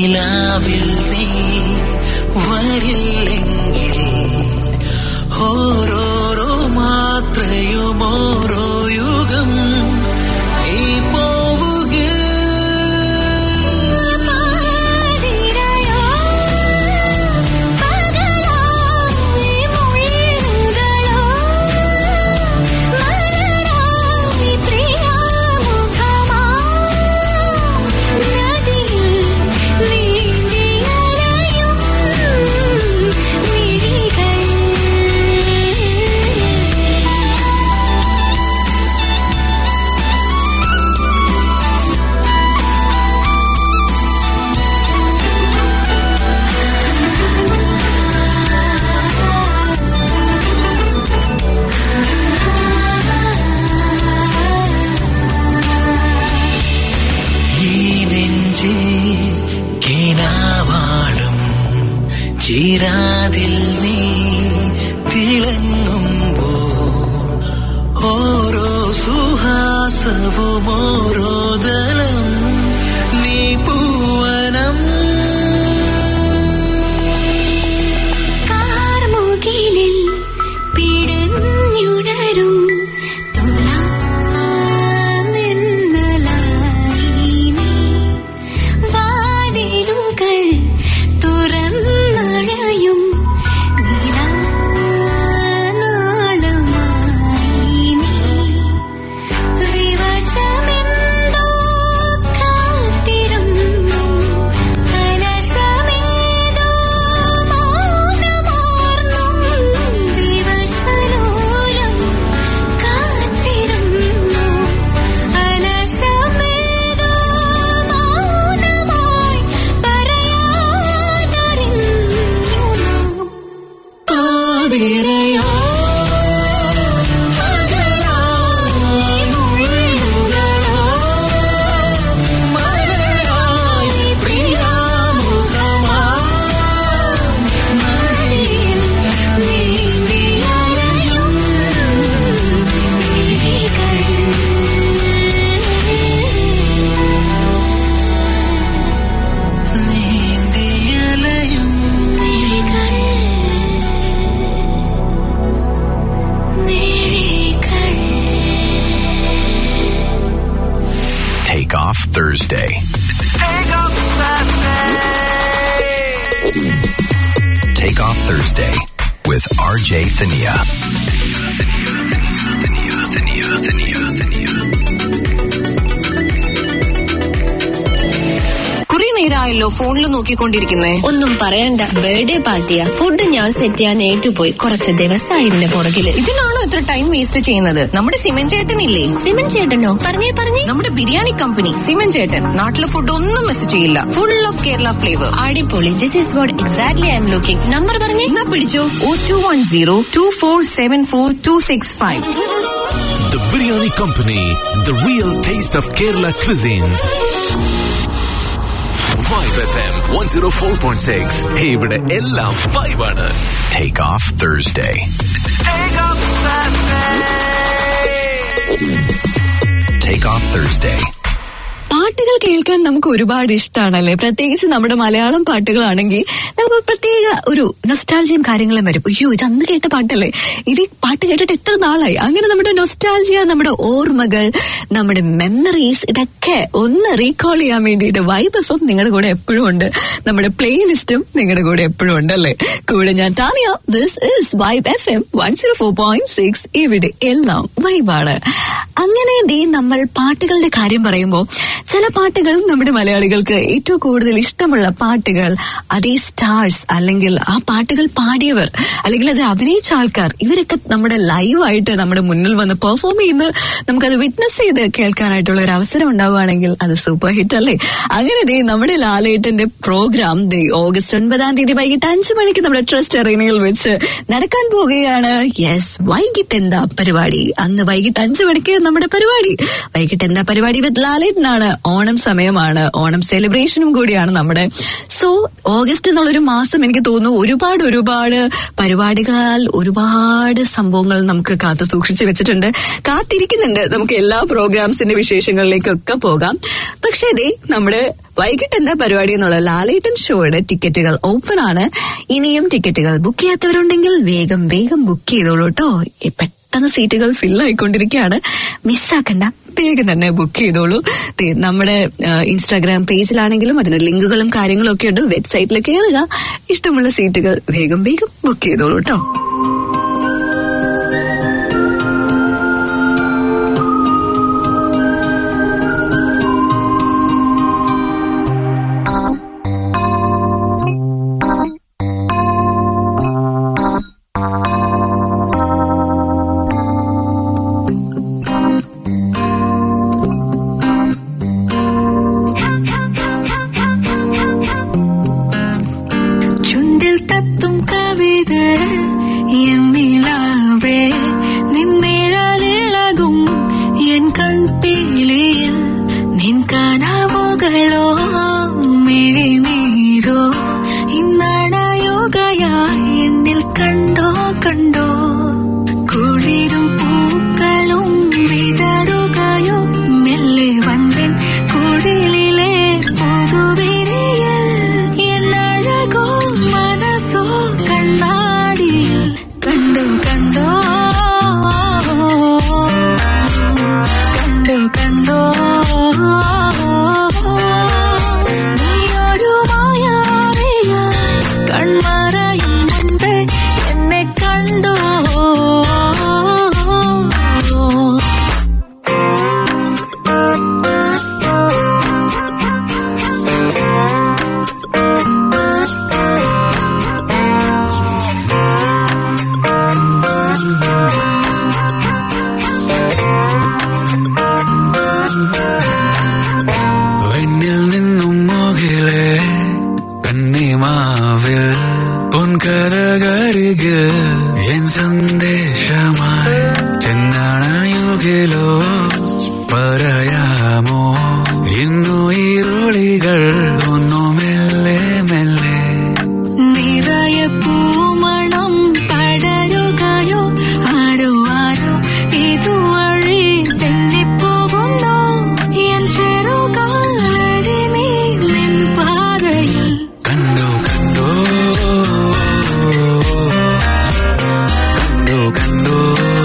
നിലാവിൽ നീ വരില്ലെങ്കിൽ ഓരോരോ മാത്രയും ഓരോ യുഗം നീ പോവുകേ ഈ നെഞ്ചിൽ കിനാവാളും ചീരാതിൽ നീ തിളങ്ങുമ്പോ ഓരോ സുഹാസവും ഓരോ ദലം നീ പൂവനം കാർമുകിലിൽ പിടഞ്ഞുണരും തുലാമിന്നലായി നീ. വാതിലുകൾ തുറന്നഴയും നിലാനാളമായി നീ. വിവശമെന്തോ കാത്തിരുന്നു കലശമേതോ മൗനമാർന്നും വിവശലോലം കാത്തിരുന്നു അലസമേതോ മൗനമായി പറയാതറിഞ്ഞു നാം പാതിരയോ പകലായി മുഴുകളോ മലരായി പ്രിയാമുഖമാ മഴയിൽ നീന്തിയലയും നീന്തിയലയും Take off Thursday. Take off Thursday with RJ Thania. കുറെ നേരമായല്ലോ ഫോണിൽ നോക്കിക്കൊണ്ടിരിക്കുന്നേ ഒന്നും പറയണ്ട ബർത്ത്ഡേ പാർട്ടിയാ ഫുഡ് ഞാൻ സെറ്റ് ചെയ്യാൻ ഏറ്റുപോയി കുറച്ച് ദിവസമായി ഇതിന്റെ പുറകില് ഇതിനാണോ ഇത്ര ടൈം വേസ്റ്റ് ചെയ്യുന്നത് നമ്മുടെ സിമൻ ചേട്ടനില്ലേ സിമൻ ചേട്ടനോ പറഞ്ഞേ പറഞ്ഞേ നമ്മുടെ ബിരിയാണി കമ്പനി സിമൻ ചേട്ടൻ നാട്ടിലെ ഫുഡ് ഒന്നും മിസ് ചെയ്യില്ല ഫുൾ ഓഫ് കേരള ഫ്ലേവർ അടിപൊളി this is what exactly I M looking number പറഞ്ഞേ എന്നാ പിടിച്ചോ ഓ two one zero two four seven four two six five The Biryani Company, the real taste of Kerala cuisines. Vibe FM 104.6. ഇവിടെ എല്ലാം വൈബാണ് take off Thursday. Take off Thursday. പാട്ടുകൾ കേൾക്കാൻ നമുക്ക് ഒരുപാട് ഇഷ്ടമാണല്ലേ പ്രത്യേകിച്ച് നമ്മുടെ മലയാളം പാട്ടുകളാണെങ്കിൽ നമുക്ക് പ്രത്യേക ഒരു നൊസ്റ്റാൾജിയും കാര്യങ്ങളും വരും അയ്യോ ഇത് അന്ന് കേട്ട പാട്ടല്ലേ ഇത് ഈ പാട്ട് കേട്ടിട്ട് എത്ര നാളായി അങ്ങനെ നമ്മുടെ നൊസ്റ്റാൾജിയ നമ്മുടെ ഓർമ്മകൾ നമ്മുടെ മെമ്മറീസ് ഇതൊക്കെ ഒന്ന് റീകോൾ ചെയ്യാൻ വേണ്ടിയിട്ട് വൈബ് എഫ് നിങ്ങളുടെ കൂടെ എപ്പോഴും ഉണ്ട് നമ്മുടെ പ്ലേലിസ്റ്റും നിങ്ങളുടെ കൂടെ എപ്പോഴും ഉണ്ടല്ലേ കൂടെ ഞാൻ Tania this is vibe F M one zero four point six ഇവിടെ എല്ലാം വൈബാണ് അങ്ങനെ ദേ നമ്മൾ പാട്ടുകളുടെ കാര്യം പറയുമ്പോൾ ചില പാട്ടുകൾ നമ്മുടെ മലയാളികൾക്ക് ഏറ്റവും കൂടുതൽ ഇഷ്ടമുള്ള പാട്ടുകൾ അതേ സ്റ്റാർസ് അല്ലെങ്കിൽ ആ പാട്ടുകൾ പാടിയവർ അല്ലെങ്കിൽ അത് അഭിനയിച്ച ആൾക്കാർ ഇവരൊക്കെ നമ്മുടെ ലൈവായിട്ട് നമ്മുടെ മുന്നിൽ വന്ന് പെർഫോം ചെയ്യുന്നത് നമുക്കത് വിറ്റ്നസ് ചെയ്ത് കേൾക്കാനായിട്ടുള്ള ഒരു അവസരം ഉണ്ടാവുകയാണെങ്കിൽ അത് സൂപ്പർ ഹിറ്റ് അല്ലേ അങ്ങനെ ദേ നമ്മുടെ ലാലേട്ടന്റെ പ്രോഗ്രാം ദേ ഓഗസ്റ്റ് ഒൻപതാം തീയതി വൈകിട്ട് അഞ്ചു മണിക്ക് നമ്മുടെ ട്രസ്റ്റ് അറേനയിൽ വെച്ച് നടക്കാൻ പോവുകയാണ് യെസ് വൈകിട്ട് എന്താ പരിപാടി അന്ന് വൈകിട്ട് അഞ്ചു മണിക്ക് നമ്മുടെ പരിപാടി വൈകിട്ട് എന്താ പരിപാടി വിത്ത് ലാലേട്ടനാണ് ഓണം സമയമാണ് ഓണം സെലിബ്രേഷനും കൂടിയാണ് നമ്മുടെ സോ ഓഗസ്റ്റ് എന്നുള്ളൊരു മാസം എനിക്ക് തോന്നുന്നു ഒരുപാട് ഒരുപാട് പരിപാടികളാൽ ഒരുപാട് സംഭവങ്ങൾ നമുക്ക് കാത്തു സൂക്ഷിച്ചു വെച്ചിട്ടുണ്ട് കാത്തിരിക്കുന്നുണ്ട് നമുക്ക് എല്ലാ പ്രോഗ്രാംസിന്റെ വിശേഷങ്ങളിലേക്കൊക്കെ പോകാം പക്ഷേ ഇതേ നമ്മുടെ വൈകിട്ട് എന്താ പരിപാടി എന്നുള്ള ലാലേട്ടൻ ഷോയുടെ ടിക്കറ്റുകൾ ഓപ്പൺ ആണ് ഇനിയും ടിക്കറ്റുകൾ ബുക്ക് ചെയ്യാത്തവരുണ്ടെങ്കിൽ വേഗം വേഗം ബുക്ക് ചെയ്തോളൂ കേട്ടോ പെട്ടെന്ന് സീറ്റുകൾ ഫിൽ ആയിക്കൊണ്ടിരിക്കുകയാണ് മിസ്സാക്കണ്ട വേഗം തന്നെ ബുക്ക് ചെയ്തോളൂ ദേ, നമ്മുടെ ഇൻസ്റ്റാഗ്രാം പേജിലാണെങ്കിലും അതിന് ലിങ്കുകളും കാര്യങ്ങളും ഒക്കെ ഉണ്ട് വെബ്സൈറ്റിൽ കയറുക ഇഷ്ടമുള്ള സീറ്റുകൾ വേഗം വേഗം ബുക്ക് ചെയ്തോളൂ കേട്ടോ ചുണ്ടിൽ തത്തും കവിത എന്നിലാവേ നിന്നിഴലിളകും എൻ കൺപീലിയിൽ നിൻ കനവുകളോ മിഴിനീരോ ഇന്നണയുകയായി എന്നിൽ കണ്ടോ കണ്ടോ കുളിരും പൂക്കളും വിതറുകയോ മെല്ലെ വന്നൻ കുടിലിലെ പുതുവിരിയൽ എന്നഴകോ മനസ്സോ കണ്ണാടിയിൽ കണ്ടു കണ്ടോ കണ്ടു കണ്ടോ നീയൊരു മായാവിയായി കൺമറയും മുൻപേ എന്നെ കണ്ടോ വെണ്ണിൽ നിന്നും മുകിലെ കന്നിമാവിൽ പൊൻകരകരിക് എൻ സന്ദേശമായി ചെന്നണയുകിലോ പറയാമോ ഇന്നു ഇരുളികൾ ഒന്നു മെല്ലെ മെല്ലെ നിറയെ പൂമണം പടരുകയോ ആരോ ആരോ ഇതുവഴി തെന്നിപ്പോകുന്നു എൻ ചെറുകാലടി നീ നിൻ പാതയിൽ കണ്ടോ കണ്ടോ കണ്ടോ കണ്ടോ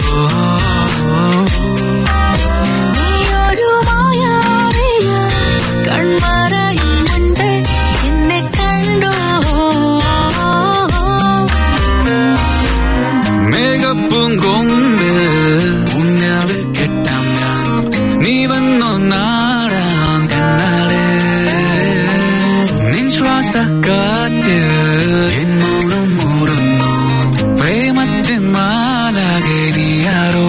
നീയൊരു മായാവിയായി കൺമറയും മുൻപേ എന്നെ കണ്ടോ മേഘപ്പും കൊണ്ട് ഉന്നാള് കെട്ടാം ഞാൻ നീ വന്നോ നാടാം കണ്ണാളെ നിൻ ശ്വാസ കാറ്റ് എൻ മൗനം മൂടുന്നു പ്രേമത്തിൻ മാലാകെ നീയാരോ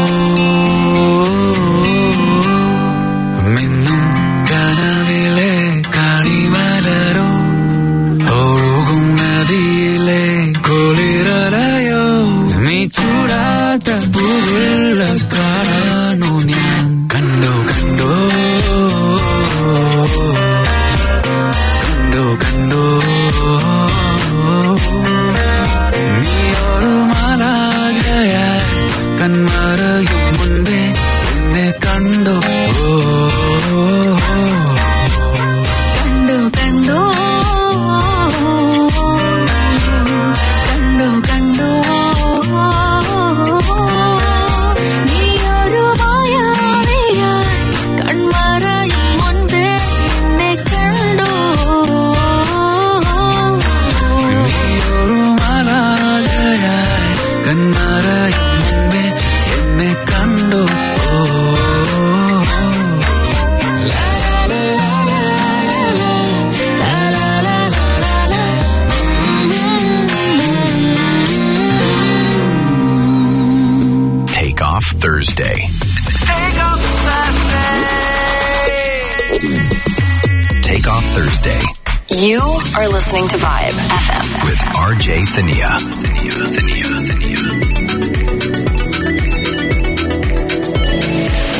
മിന്നും കനവിലെ കാണിമലരോ ഒഴുകും നദിയിലെ കുളിരലയോ നീ ചൂടാത്ത പൂവുള്ള കാണാനു ഞാൻ കണ്ടോ കണ്ടോ കണ്ടോ കണ്ടോ നീയോട് മാലാകയായി കന്മറയും മുൻപേ എന്നെ കണ്ടോ കണ്ടു കണ്ടോ കണ്ടു കണ്ടോ നീയൊരു മായാവിയായി കൺമറയും മുൻപേ എന്നെ കണ്ടോ നീയൊരു മാലാകയായി കന്മറയും മുൻപേ എന്നെ കണ്ടോ Take off Thursday. Take off Thursday You are listening to Vibe FM. with RJ Thania. Thania, Thania, Thania.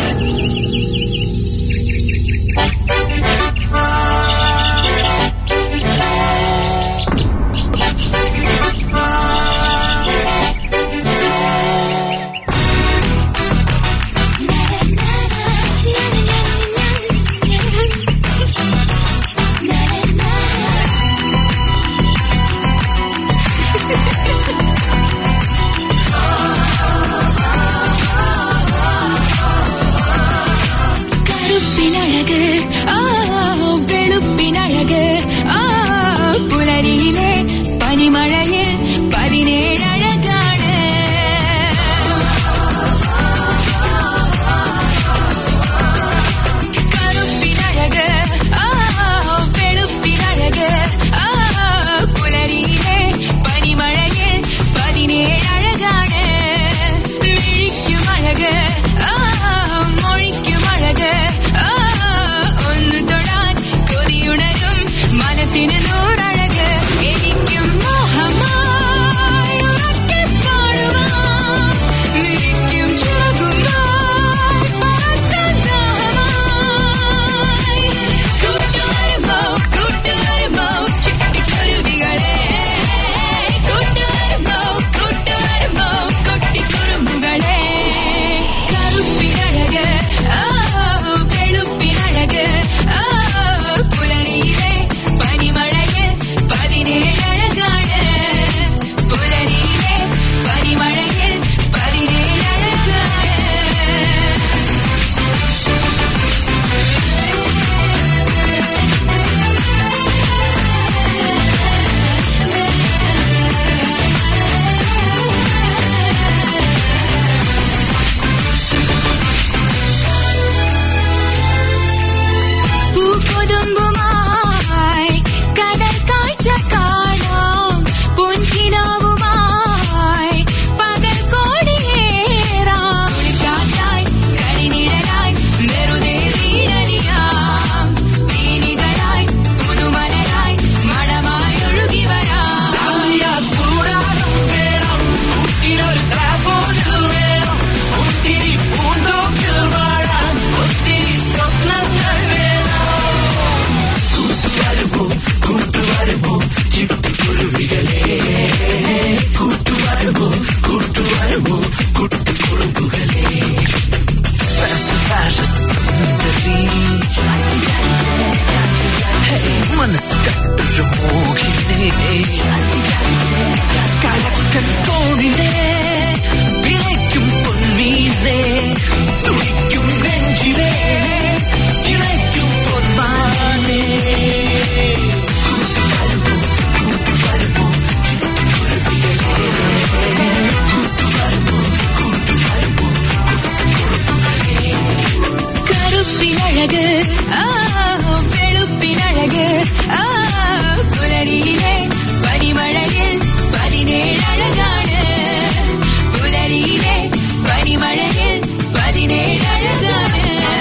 പുലരിയിലെ പനിമഴയിൽ പതിനേഴഴകാണ് കറുപ്പിനഴക് ആ വെളുപ്പിനഴക് ആ പുലരിയിലെ പനിമഴയിൽ പതിനേഴഴകാണ് വിഴിക്കുമഴക് ആ മൊഴിക്കുമഴക് ആ ഒന്ന് തൊടാൻ കൊതിയുണരും മനസ്സിന് നൂറഴക് എനിക്കും മോഹമായി ഉറക്കെ പാടുവാൻ നിനക്കും ചിറകുമായി പറക്കാൻ ദാഹമായി കൂട്ടുവരുമ്പോ കൂട്ടുവരുമ്പോ ചിട്ടിക്കുരുവികളെ കൂട്ടുവരുമ്പോ കൂട്ടുവരുമ്പോ കൊട്ടിക്കുറുമ്പുകളെ കറുപ്പിനഴക് ആ വെളുപ്പിനഴക് ആ പുലരിയിലെ പനിമഴയിൽ പതിനേഴഴകാണ് പുലരിയിലെ പനിമഴയിൽ പതിനേഴഴകാണ് പൂക്കൊതുമ്പുമായി കടൽ കാഴ്ച കാണാം പൊൻകിനാവുമായി പകൽ കോടിയേറാം കുളിക്കാറ്റായി കളിനിഴലായി വെറുതെ വീഴലിയാം പീലികളായി പുതുമലരായി മണമായി ഒഴുകി വരാം മനസ്സൊരു മോഹിനെ കലക്കൻ കോണിനെ വിളയ്ക്കും പൊന്നീനെ തുടിക്കും നെഞ്ചിനെ ഇളയ്ക്കും പൊന്മാനെ കറുപ്പിനഴക് ആ വെളുപ്പിനഴക് ആ പുലരിയിലെ പനിമഴയിൽ പതിനേഴഴകാണ് പുലരിയിലെ പനിമഴയിൽ പതിനേഴഴകാണ്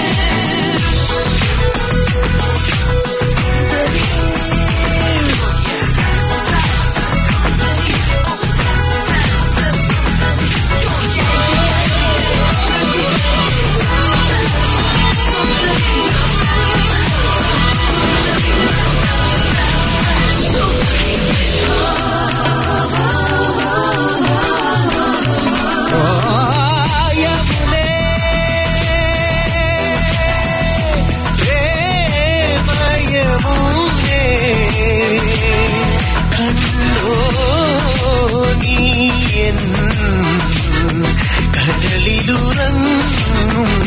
കടലിലുറങ്ങും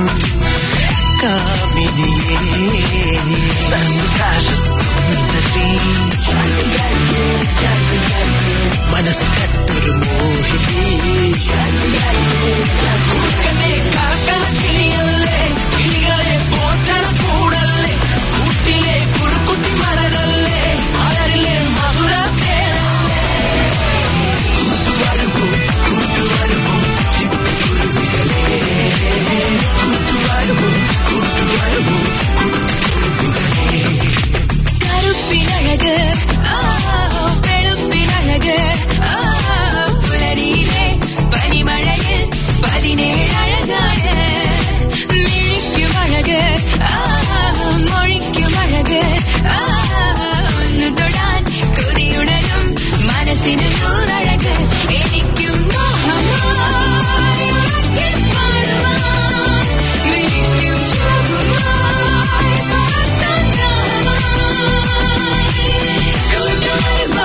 കാമിനിയേ സുന്ദരി മനസ്സ് കട്ടൊരു മോഹിനി കുറുക്കനെ കറക്കണ കിളിയല്ലേ കിളികളെ പോറ്റണ കൂടല്ലേ കൂട്ടിലെ കുറുക്കുട്ടി മലരല്ലേ മലരിലെ മധുര കൂട്ടുവരുമ്പോ കൂട്ടുവരുമ്പോ ചിട്ടുകുരുവികളെ കൂട്ടുവരുമ്പോ കൂട്ടുവരുമ്പോ കുട്ടിക്കുറുമ്പുകളെ കറുപ്പിനഴക് ആ വെളുപ്പിനഴക് ആ പുലരിയിലെ പനിമഴയിൽ പതിനേഴഴകാണ് മിഴിക്കുമഴക് ആ മൊഴിക്കുമഴക് ആ ഒന്ന് തൊടാൻ കൊതിയുണരും മനസ്സിന് നൂറഴക് എനിക്കും മോഹമായി ഉറക്കെ പാടുവാൻ നിനക്കും ചിറകുമായി പറക്കാൻ ദാഹമായി. കൂട്ടുവരുമ്പോ,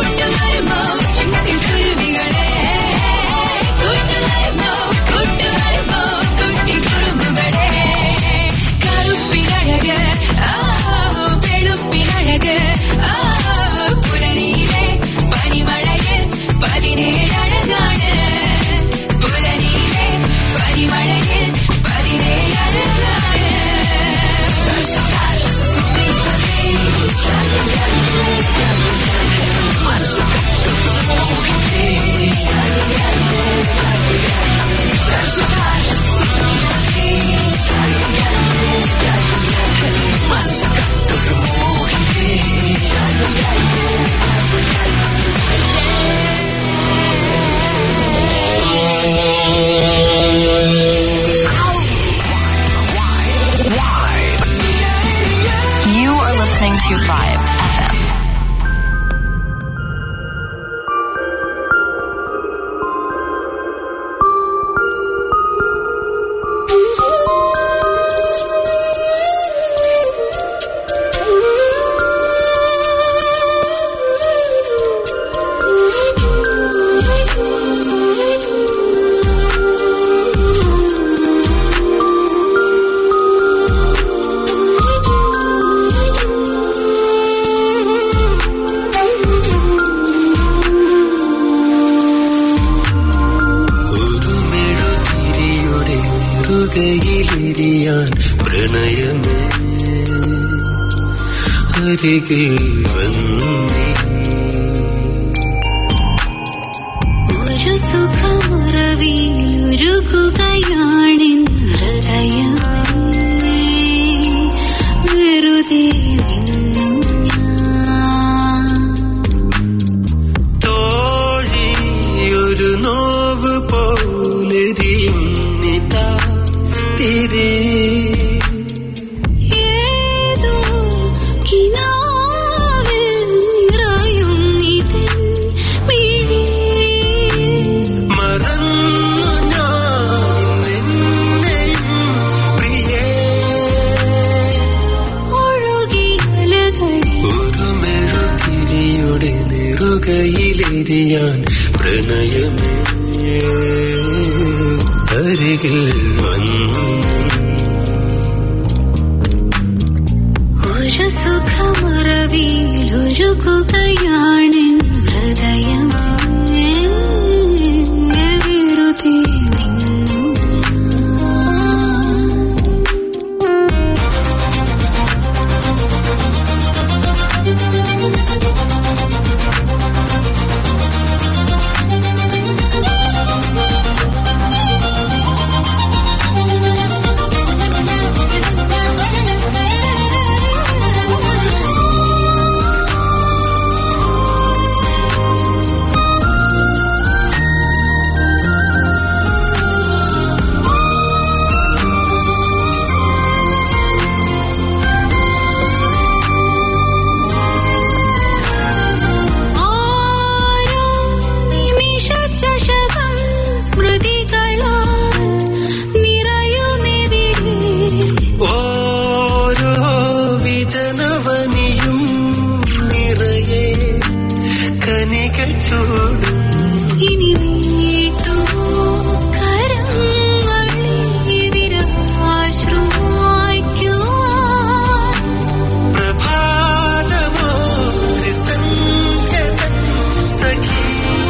കൂട്ടുവരുമ്പോ, ചിട്ടിക്കുരുവികളെ. കൂട്ടുവരുമ്പോ, കൂട്ടുവരുമ്പോ, അരികിൽ വന്നേ ഒരു സുഖമുറവിൽ ഉരുകുകയാണിൻ ഹൃദയമേ വെറുതെ നിന്നു ഞാൻ തോഴി ഒരു നോവ് പോലെരിയുന്നിതാ തിരി ഏതോ കിനാവിൽ നിറയുന്നിതൻ മിഴി മറന്നു ഞാൻ നിന്നെയും പ്രിയേ ഒഴുകിയലകളിൽ ഒരു മെഴുതിരിയുടെ നെറുകയിലെരിയാൻ പ്രണയമേ അരികിൽ വന്നു ഒരു സുഖമുറവിൽ ഒരുകുകയാണിൻ ഹൃദയമേ വെറുതെ നിന്നു ഞാൻ. ഓരോ നിമിഷചഷകം സ്മൃതികളാൽ നിറയുമെവിടെ ഓരോ വിജനവനിയും നിറയെ കനികൾ ചൂടും ഇനി വീട്ടുമോ കരങ്ങളെ വിരഹാശ്രുവായിക്കുവാൻ പ്രഭാതമോ ത്രിസന്ധ്യതൻ സഖി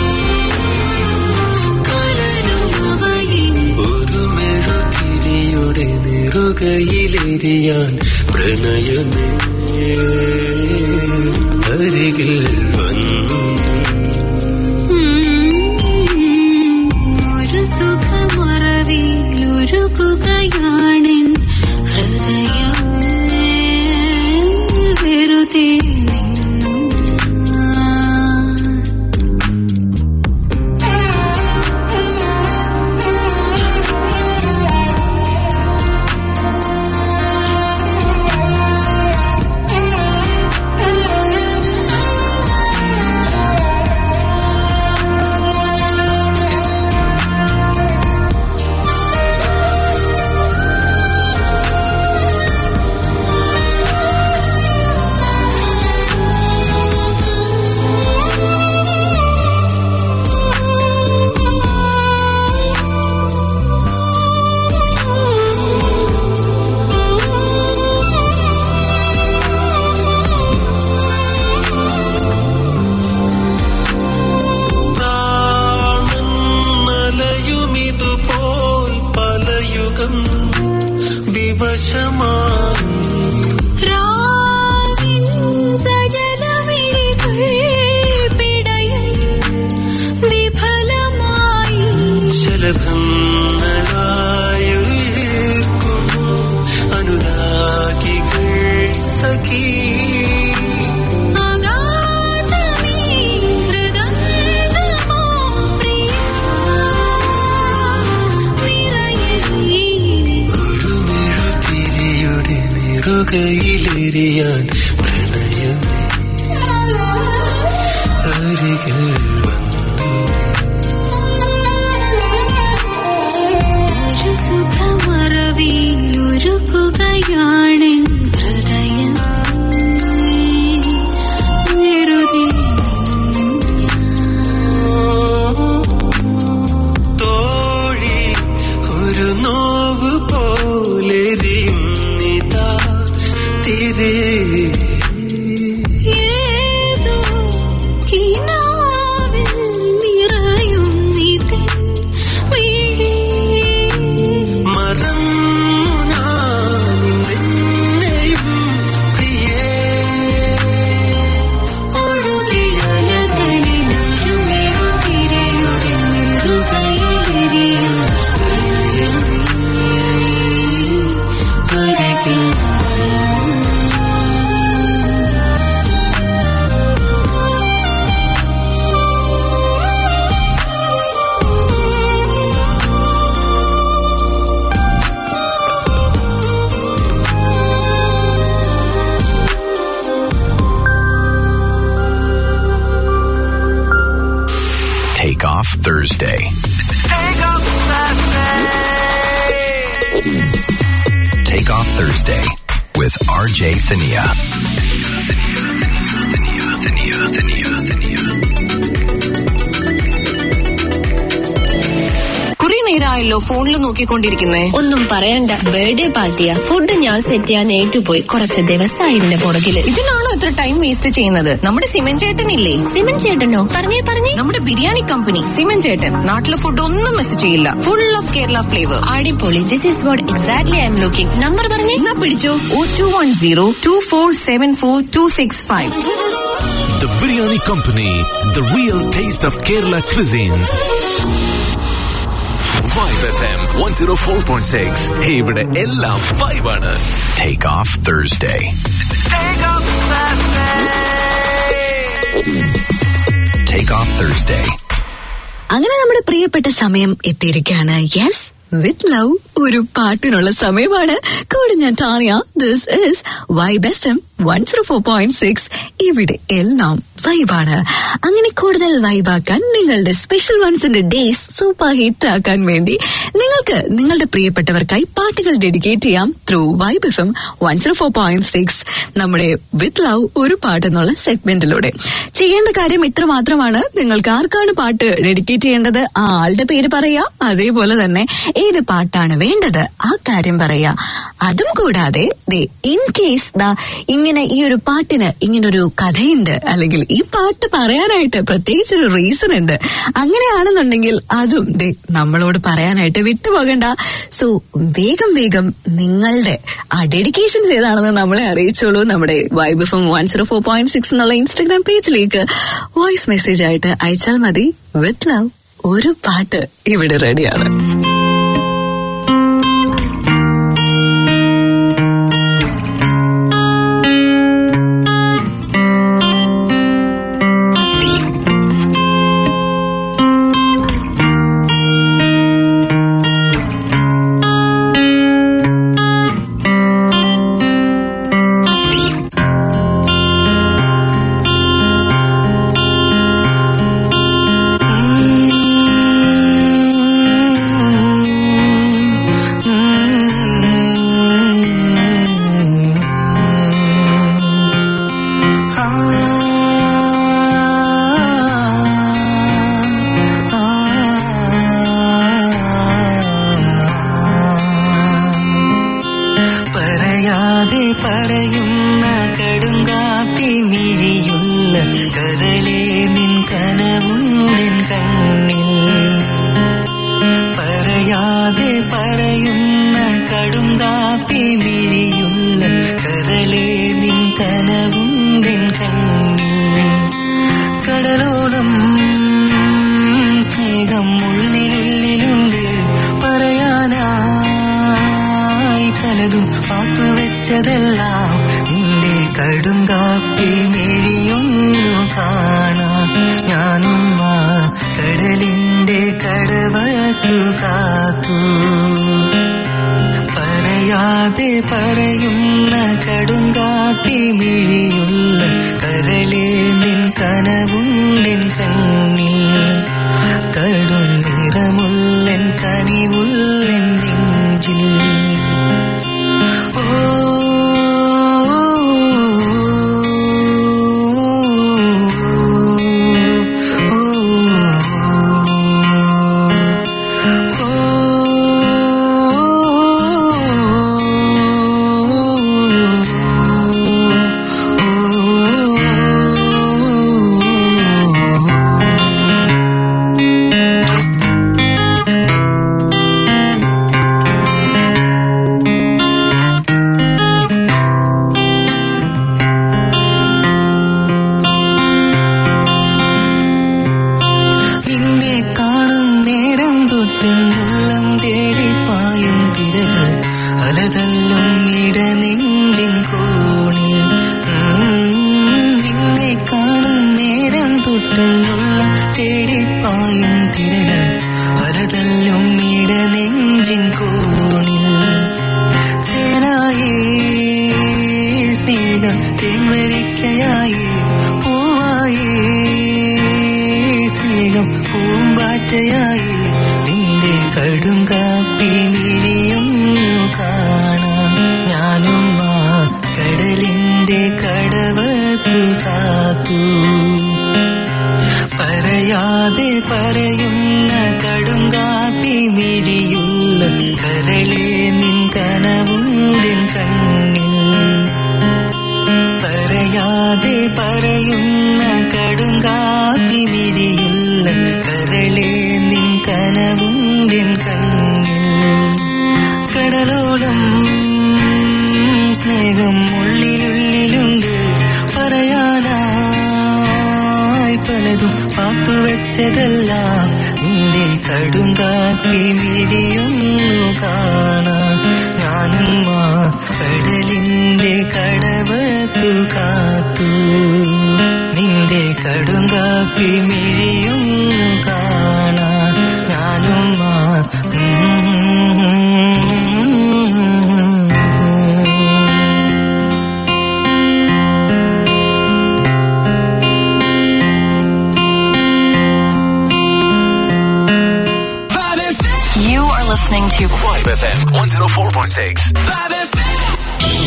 കലരുമവയിനി ഒരു മെഴുതിരിയുടെ നെറുകയിലെരിയാൻ പ്രണയമേ അരികിൽ വന്നു ഒരു സുഖമറവിൽ ഒരുകുകയാണിൻ ഹൃദയമേ വെറുതെ നിന്നു ഞാൻ. നലയുമിതുപോൽ പലയുഗം വിവശമായി രാവിൻ സജലമിഴികൾ പിടയും വിഫലമായി ശലഭങ്ങളായുയർക്കുന്നു അനുരാഗികൾ സഖി അഗാധമീ ഹൃദന്തമോ പ്രിയ നിറയെ ഒരു മെഴുതിരിയുടെ നെറുകയിലെരിയാൻ പ്രണയമേ അരികിൽ വന്നു ഒരു സുഖമറവിൽ ഒരുക്കുകയാണിൻ ഹൃദയം വെറുതെ നിന്നു ഞാൻ. തോഴി ഒരു നോവ് പോലെരിയുന്നിതാ തിരേ ഏതോ കിനാവിൽ Takeoff Thursday. Takeoff Thursday with RJ Thania. കുറെ നേരമായല്ലോ ഫോണിൽ നോക്കിക്കൊണ്ടിരിക്കുന്നേ ഒന്നും പറയണ്ട ബർത്ത്ഡേ പാർട്ടിയാ ഫുഡ് ഞാൻ സെറ്റ് ചെയ്യാൻ ഏറ്റുപോയി കുറച്ച് ദിവസമായി ഇതിന്റെ പുറകില് ഇതിനാണോ ഇത്ര ടൈം വേസ്റ്റ് ചെയ്യുന്നത് നമ്മുടെ സിമൻ ചേട്ടനില്ലേ സിമൻ ചേട്ടനോ പറഞ്ഞേ പറഞ്ഞേ നമ്മുടെ ബിരിയാണി കമ്പനി സിമൻ ചേട്ടൻ നാട്ടിലെ ഫുഡ് ഒന്നും മിസ് ചെയ്യില്ല ഫുൾ ഓഫ് കേരള ഫ്ലേവർ അടിപൊളി this is what exactly I M looking number പറഞ്ഞേ എന്നാ പിടിച്ചോ ഓ two one zero two four seven four two six five The Biryani Company, the real taste of Kerala cuisines. Vibe FM 104.6. Hey, ഇവിടെ എല്ലാം vibe ആണ്. Take off Thursday. Take off Thursday. അങ്ങനെ നമ്മുടെ പ്രിയപ്പെട്ട സമയം എത്തിയിരിക്കുകയാണ് യെസ് വിത്ത് ലവ് ഒരു പാട്ടിനുള്ള സമയമാണ് കൂടെ ഞാൻ Tania this is vibe F M one zero four point six ഇവിടെ എല്ലാം വൈബാണ് അങ്ങനെ കൂടുതൽ വൈബാക്കാൻ നിങ്ങളുടെ സ്പെഷ്യൽ വൺസിന്റെ ഡേയ്സ് സൂപ്പർ ഹിറ്റ് ആക്കാൻ വേണ്ടി നിങ്ങൾക്ക് നിങ്ങളുടെ പ്രിയപ്പെട്ടവർക്കായി പാട്ടുകൾ ഡെഡിക്കേറ്റ് ചെയ്യാം through vibe F M one zero four point six നമ്മുടെ വിത്ത് ലവ് ഒരു പാട്ട് എന്നുള്ള സെഗ്മെന്റിലൂടെ ചെയ്യേണ്ട കാര്യം ഇത്ര മാത്രമാണ് നിങ്ങൾക്ക് ആർക്കാണ് പാട്ട് ഡെഡിക്കേറ്റ് ചെയ്യേണ്ടത് ആ ആളുടെ പേര് പറയാ അതേപോലെ തന്നെ ഏത് പാട്ടാണ് വേണ്ടത് ആ കാര്യം പറയാ അതും കൂടാതെ ദേ ഇൻ കേസ് ദാ ഇങ്ങനെ ഈ ഒരു പാട്ടിന് ഇങ്ങനൊരു കഥയുണ്ട് അല്ലെങ്കിൽ ഈ പാട്ട് പറയാനായിട്ട് പ്രത്യേകിച്ച് ഒരു റീസൺ ഉണ്ട് അങ്ങനെയാണെന്നുണ്ടെങ്കിൽ അതും ദേ നമ്മളോട് പറയാനായിട്ട് വിട്ടുപോകണ്ട സോ വേഗം വേഗം നിങ്ങളുടെ ആ ഡെഡിക്കേഷൻസ് ഏതാണെന്ന് നമ്മളെ അറിയിച്ചോളൂ നമ്മുടെ vibe F one zero four point six എന്നുള്ള ഇൻസ്റ്റഗ്രാം പേജിലേക്ക് വോയിസ് മെസ്സേജ് ആയിട്ട് അയച്ചാൽ മതി വിത്ത് ലവ് ഒരു പാട്ട് ഇവിടെ റെഡിയാണ് പറയാതെ പറയുന്ന കടുങ്കാപ്പി മിഴിയുള്ള കരളെ നിൻ കനവുണ്ടിൻ കണ്ണിൽ പറയാതെ പറയുന്ന കടുങ്കാപ്പി മിഴിയുള്ള കരളെ നിൻ കനവുണ്ടിൻ കണ്ണിൽ കടലോളം സ്നേഹം ഉള്ളിലുള്ളിലുണ്ട് പറയാനായി പലതും പാത്തുവെച്ചതെല്ലാം നിന്റെ കടുങ്കാപ്പി മെഴിയൊന്നു കാണാൻ ഞാനും ആ കടലിന്റെ കടവത്തു കാത്തു പറയാതെ പറയുന്ന കടുങ്കാപ്പി മിഴിയുള്ള കരളെ നിൻ കനവുണ്ടിൻ കണ്ണിൽ കടും നിറമുള്ളൻ കനിവുള്ളൻ നെഞ്ചിൽ ഓ നിന്നെ കാണും നേരം തൊട്ട് ഉള്ളം തേടി പായും തിരകൾ അലതല്ലും ഇടനെഞ്ചിൻ കോണിൽ ഉം, നിന്നെ കാണും നേരം തൊട്ട് ഉള്ളം തേടി പായും തിരകൾ അലതല്ലും ഇടനെഞ്ചിൻ കോണിൽ തേനായി സ്നേഹം തേൻവരിക്കയായി പൂവായി സ്നേഹം പൂമ്പാറ്റ പറയാതെ പറയുന്ന കടുങ്കാപ്പി മിഴിയുള്ള കരളെ നിൻ കനവുണ്ടിൻ കണ്ണിൽ പറയാതെ പറയുന്ന കടുങ്കാപ്പി മിഴിയുള്ള കരളെ നിൻ കനവുണ്ടിൻ കണ്ണിൽ കടലോളം സ്നേഹം ഉള്ളിലുള്ളിലുണ്ട് പറയാനായി പലതും പാത്തുവെച്ചതെല്ലാം നിന്റെ കടുങ്കാപ്പി മിഴിയൊന്നു കാണാം ഞാനും ആ കടലിന്റെ കടവത്തു കാത്തു നിന്റെ കടുങ്കാപ്പി മിഴിയൊന്നു കാണാം ഞാനും ആ You are listening to 5FM 104.6.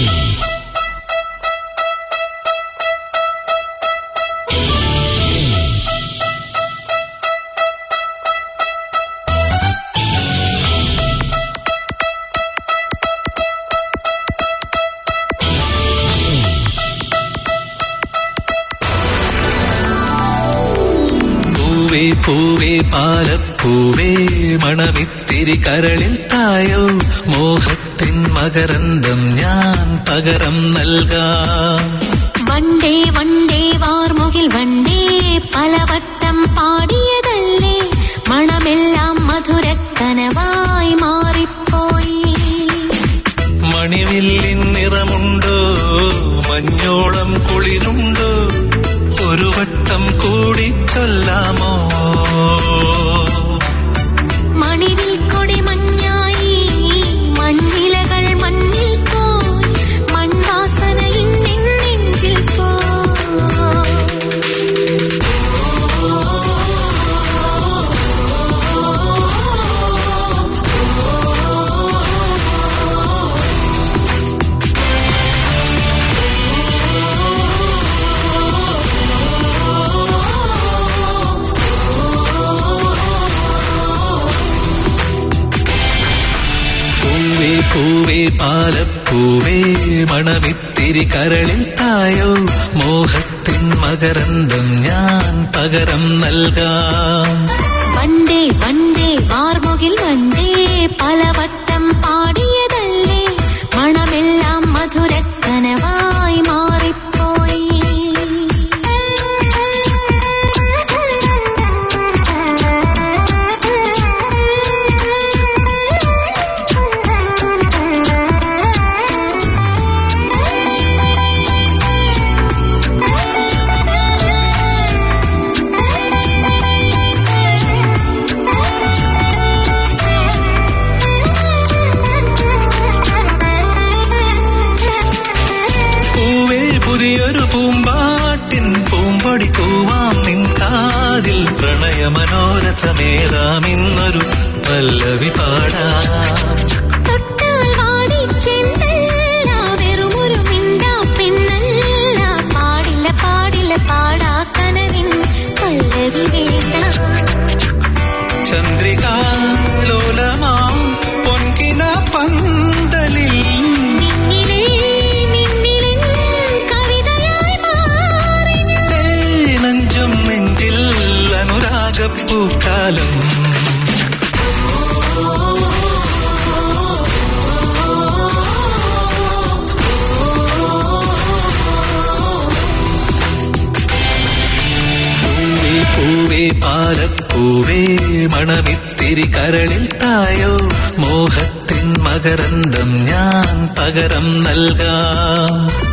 പൂവേ പൂവേ പാലപ്പൂവേ മണമിത്തിരി കരളിൽ തായോ മോഹത്തിൻ മകരന്തം ഞാൻ പകരം നൽകാം വണ്ടേ വണ്ടേ വാർമുകിൽ വണ്ടേ പലവട്ടം പാടിയതല്ലേ മണമെല്ലാം മധുരക്കനവായി മാറിപ്പോയി മണിവില്ലിൻ നിറമുണ്ടോ മഞ്ഞോളം കുളിരുണ്ടോ ഒരു വട്ടം കൂടി ചൊല്ലാമോ മണിവിൽ കൊടി മഞ്ഞായി മഞ്ഞിലകൾ മണ്ണിൽ പോയി മൺവാസന ഇന്നിൻ നെഞ്ചിൽ പോ പൂവേ പൂവേ പാലപ്പൂവേ മണമിത്തിരി കരളിൽ തായോ മോഹത്തിൻ മകരന്തം ഞാൻ പകരം നൽകാം വണ്ടേ വണ്ടേ വാർമുകിൽ വണ്ടേ പലവട്ടം പാടിയതല്ലേ മണമെല്ലാം മധുരക്കനവായി മാറിപ്പോയി പൂവേ പുതിയൊരു പൂമ്പാട്ടിൻ പൂമ്പൊടി തൂവാം നിൻ കാതിൽ പ്രണയമനോരഥമേറാം ഇന്നൊരു പല്ലവി പാടാം തൊട്ടാൽ വാടിച്ചെന്നല്ല വെറുമൊരു മിണ്ടാ പെണ്ണല്ല പാടില്ല പാടില്ല പാടാ കനവിൻ പല്ലവി വേണ്ട ചന്ദ്രികാലോലമാം പൊൻകിന പന്തലിൽ നിന്നിലേ നിന്നിലിൻ കവിതയായി മാറി നെഞ്ചും നെഞ്ചിൽ അനുരാഗപ്പൂക്കാലം പൂവേ പൂവേ പാലപ്പൂവേ മണമിത്തിരി കരളിൽ തായോ മോഹത്തിൻ മകരന്തം ഞാൻ പകരം നൽകാം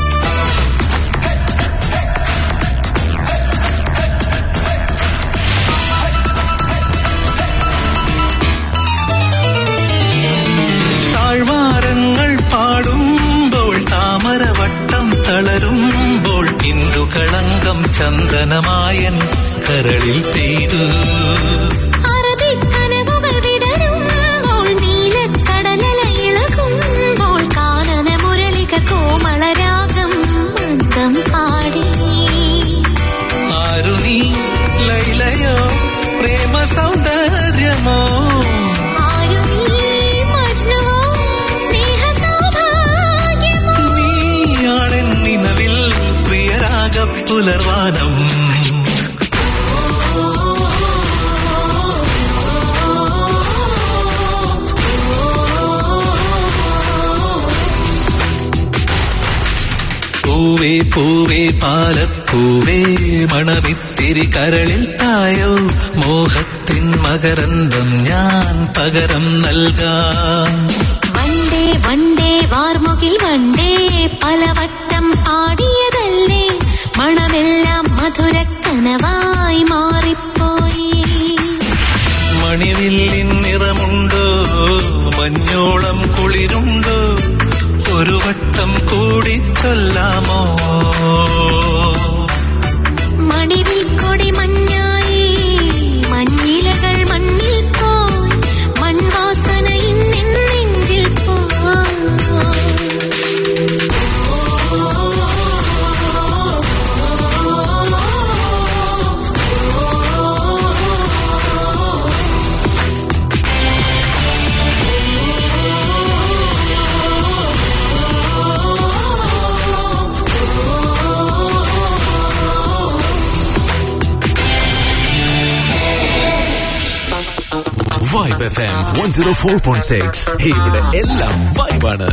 താഴ്വാരങ്ങൾ പാടുമ്പോൾ താമരവട്ടം തളരുമ്പോൾ ഇന്ദുകളങ്കം ചന്ദനമായൻ കരളിൽ പെയ്തു അറബിക്കനവുകൾ വിടരുമ്പോൾ നീലക്കടലല ഇളകുമ്പോൾ കാനന മുരളിക കോമളരാഗം മന്ദം പാടി ആരു നീ ലൈലയോ പുലർവാനം പൂവേ പൂവേ പാലപ്പൂവേ മണമിത്തിരി കരളിൽ തായോ മോഹത്തിൻ മകരന്തം ഞാൻ പകരം നൽകാം വണ്ടേ വണ്ടേ വാർമുകിൽ വണ്ടേ പലവട്ടം പാടിയതല്ലേ മണമെല്ലാം മധുരക്കനവായി മാറിപ്പോയി മണിവില്ലിൻ നിറമുണ്ടോ മഞ്ഞോളം കുളിരുണ്ടോ ഒരു വട്ടം കൂടി ചൊല്ലാമോ മണിവിൽ കൊടി മഞ്ഞായി മഞ്ഞിലകൾ മണ്ണിൽ പോയി മൺവാസന ഇന്നെൻ നെഞ്ചിൽ പോയി vibe F M one zero four point six ഇവിടെ എല്ലാം വൈബാണ്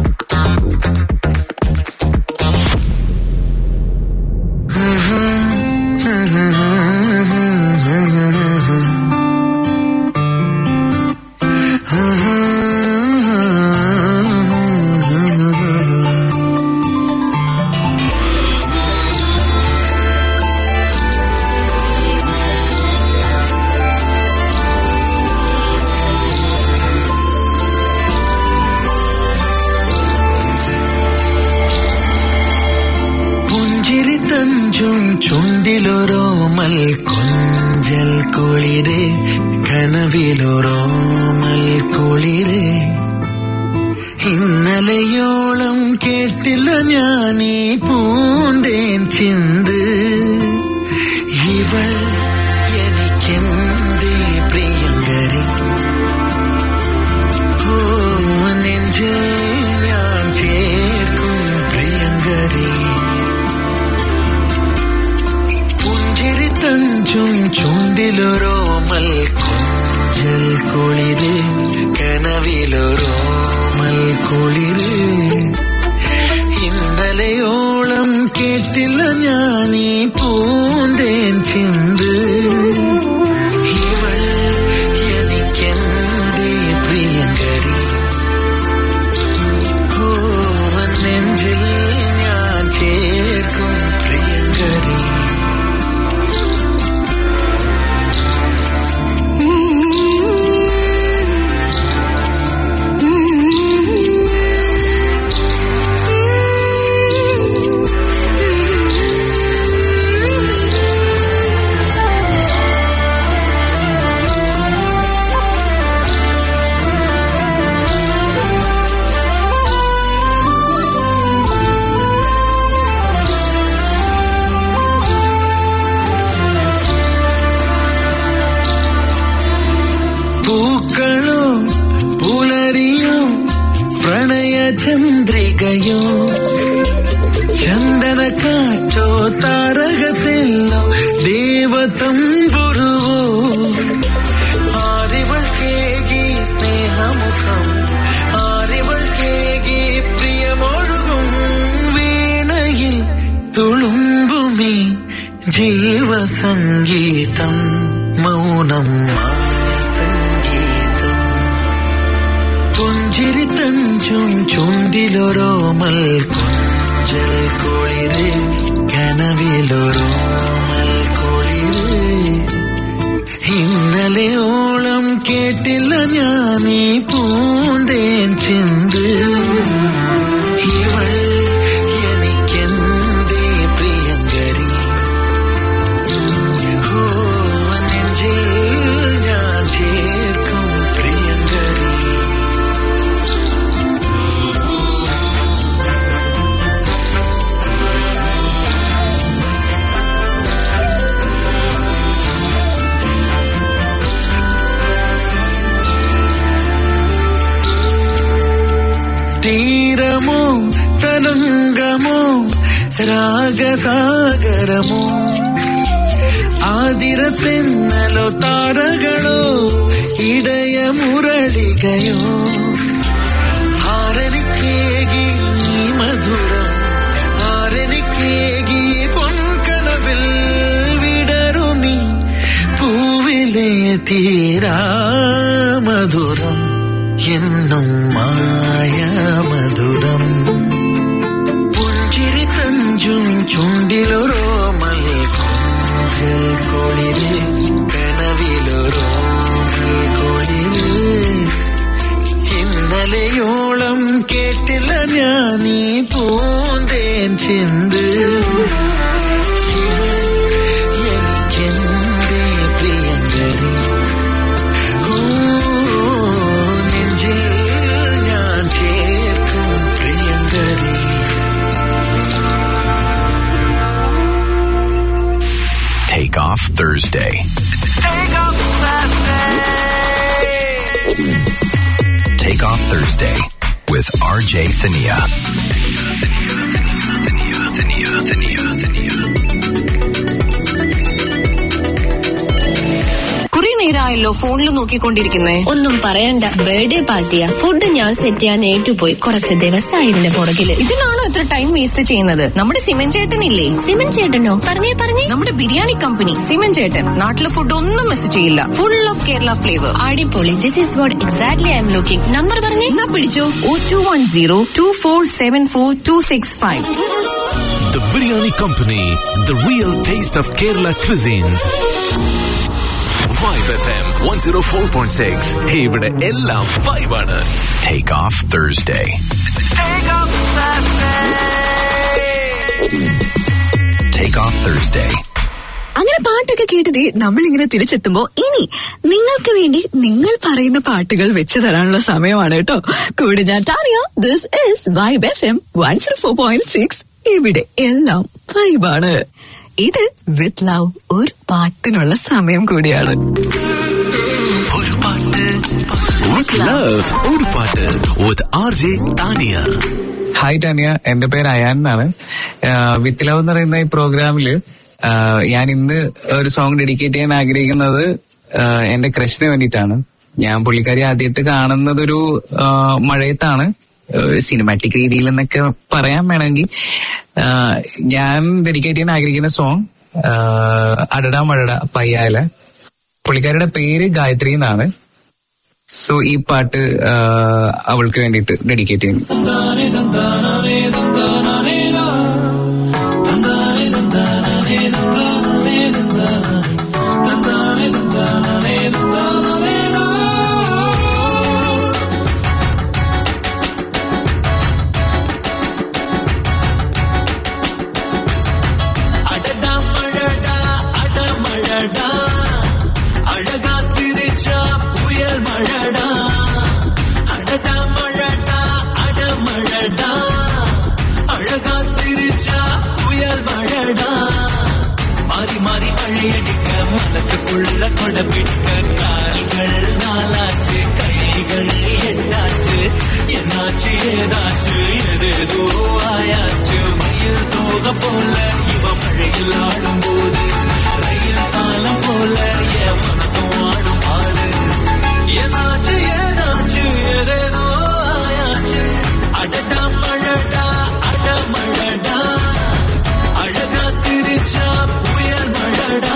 പുഞ്ചിരി തഞ്ചും ചുണ്ടിലൊരോമൽ കൊഞ്ചൽ കുളിര് കനവിലൊരോമൽ കുളിര് ഇന്നലെയോളം കേട്ടില്ല ഞാനീ പൂന്തേൻ ചിന്ത് ഇവൾ എനിക്കെന്തേ പ്രിയങ്കരി ഓ നെഞ്ചിൽ ഞാൻ ചേർക്കും പ്രിയങ്കരി പുഞ്ചിരി തഞ്ചും ചുണ്ടിലൊരോമൽ കൊഞ്ചൽ കുളിര് കനവിലൊരോമൽ കുളിര് ഇന്നലെയോളം കേട്ടില്ല ഞാനീ പൂന്തേൻ ചിന്ത് ഇവൾ എനിക്കെന്തേ പ്രിയങ്കരി ഓ നെഞ്ചിൽ ഞാൻ ചേർക്കും പ്രിയങ്കരി പൂക്കളോ പുലരിയോ പ്രണയചന്ദ്രികയോ ചന്ദന കാറ്റോ താരകത്തില്ലോ ദേവതമ്പുരുവോ ആരിവൾ കേകി സ്നേഹമുഖം ആരിവൾ കേകി പ്രിയമൊഴുകും വീണയിൽ തുളുമ്പുമേ ജീവസംഗീതം മൗനം സംഗീതം പുഞ്ചിരി തഞ്ചും ചുണ്ടിലൊരോമൽ കൊഞ്ചൽ കുളിര് കനവിലൊരോമൽ കുളിര് ഇന്നലെയോളം കേട്ടില്ല ഞാനീ പൂന്തേൻ ചിന്ത് ഇവൾ എനിക്കെന്തേ പ്രിയങ്കരി ഓ നെഞ്ചിൽ ഞാൻ ചേർക്കും പ്രിയങ്കരി തീരമോ തരംഗമോ രാഗസാഗരമോ ആതിരത്തെന്നലോ താരകളോ ഇടയ മുരളികയോ ആരനിക്കേകി ഈ മധുരം ആരനിക്കേകി പൊൻകനവിൽ വിടരുമി പൂവിലെ തീരാ മധുരം എന്നും മായ മധുരം പുഞ്ചിരി തഞ്ചും ചുണ്ടിലൊരോമൽ കൊഞ്ചൽ കൊളിര് കനവിലൊരോമൽ കൊളിര് ഇന്നലെയോളം കേട്ടില്ല ഞാൻ ഈ പൂന്തേൻ ചെന്ത് എനിക്കെന്തേ പ്രിയങ്കരി ഓ നെഞ്ചിൽ ഞാൻ ചേർക്കും പ്രിയങ്കരി Take off Thursday. Take off Thursday with RJ Thania. കുറെ നേരമായല്ലോ ഫോണിൽ നോക്കിക്കൊണ്ടിരിക്കുന്നേ ഒന്നും പറയണ്ട ബർത്ത്ഡേ പാർട്ടിയാ ഫുഡ് ഞാൻ സെറ്റ് ചെയ്യാൻ ഏറ്റുപോയി കുറച്ച് ദിവസമായി ഇതിന്റെ പുറകില് ഇതിനാണോ ഇത്ര ടൈം വേസ്റ്റ് ചെയ്യുന്നത് നമ്മുടെ സിമൻ ചേട്ടനില്ലേ സിമൻ ചേട്ടനോ പറഞ്ഞേ പറഞ്ഞേ നമ്മുടെ ബിരിയാണി കമ്പനി സിമൻ ചേട്ടൻ നാട്ടിലെ ഫുഡ് ഒന്നും മിസ് ചെയ്യില്ല ഫുൾ ഓഫ് കേരള ഫ്ലേവർ അടിപൊളി this is what exactly I M looking number പറഞ്ഞേ എന്നാ പിടിച്ചോ ഓ two one zero two four seven four two six five The Biryani Company, the real taste of Kerala cuisines. Vibe FM 104.6. ഇവിടെ എല്ലാം vibe ആണ്. Take off Thursday. Take off Thursday. അങ്ങനെ പാട്ടൊക്കെ കേട്ടത് നമ്മൾ ഇങ്ങനെ തിരിച്ചെത്തുമ്പോ ഇനി നിങ്ങൾക്ക് വേണ്ടി നിങ്ങൾ പറയുന്ന പാട്ടുകൾ വെച്ച് തരാനുള്ള സമയമാണ് കേട്ടോ കൂടെ ഞാൻ Tania this is vibe F M one zero four point six ഇവിടെ എല്ലാം വൈബാണ് ഇത് വിത്ത് ലവ് ഒരു പാട്ടിനുള്ള സമയം കൂടിയാണ് With love, ഒരു പാട്ട് with RJ Tania. Hi Tania എന്റെ പേര് അയാൻ എന്നാണ് വിത്ത് ലവ് എന്ന് പറയുന്ന ഈ പ്രോഗ്രാമില് ആഹ് ഞാൻ ഇന്ന് ഒരു സോങ് ഡെഡിക്കേറ്റ് ചെയ്യാൻ ആഗ്രഹിക്കുന്നത് ആഹ് എന്റെ ക്രഷിന് വേണ്ടിയിട്ടാണ് ഞാൻ പുള്ളിക്കാരി ആദ്യമായിട്ട് കാണുന്നത് ഒരു ആഹ് മഴയത്താണ് സിനിമാറ്റിക് രീതിയിൽ എന്നൊക്കെ പറയാൻ വേണമെങ്കിൽ ആഹ് ഞാൻ ഡെഡിക്കേറ്റ് ചെയ്യാൻ ആഗ്രഹിക്കുന്ന സോങ് അടട മഴട പയ്യാല പുള്ളിക്കാരിയുടെ പേര് ഗായത്രി എന്നാണ് സോ ഈ പാട്ട് ആഹ് അവൾക്ക് വേണ്ടിയിട്ട് ഡെഡിക്കേറ്റ് ചെയ്യുന്നു அடடா மழடா அடமழடா அழகா சிரிச்சா புயல் மழடா அடடா மழடா அடமழடா அழகா சிரிச்சா புயல் மழடா மாறி மாறி மழையடிக்க மனசுக்குள்ள கொடப்பிடிக்க கால்கள் நாளாச்சு கைகள் எட்டாச்சு என்னாச்சு ஏதாச்சு எதேதோ ஆயாச்சு மயில் தோக போல இவ மழையில் ஆடும் போது ரயில் காலம் போல என் மனசும் ஆடும் பாரு ஏதாச்சு ஏதாச்சு எதேதோ ஆயாச்சு அடடா மழடா அடமழடா அழகா சிரிச்சா புயல் மழடா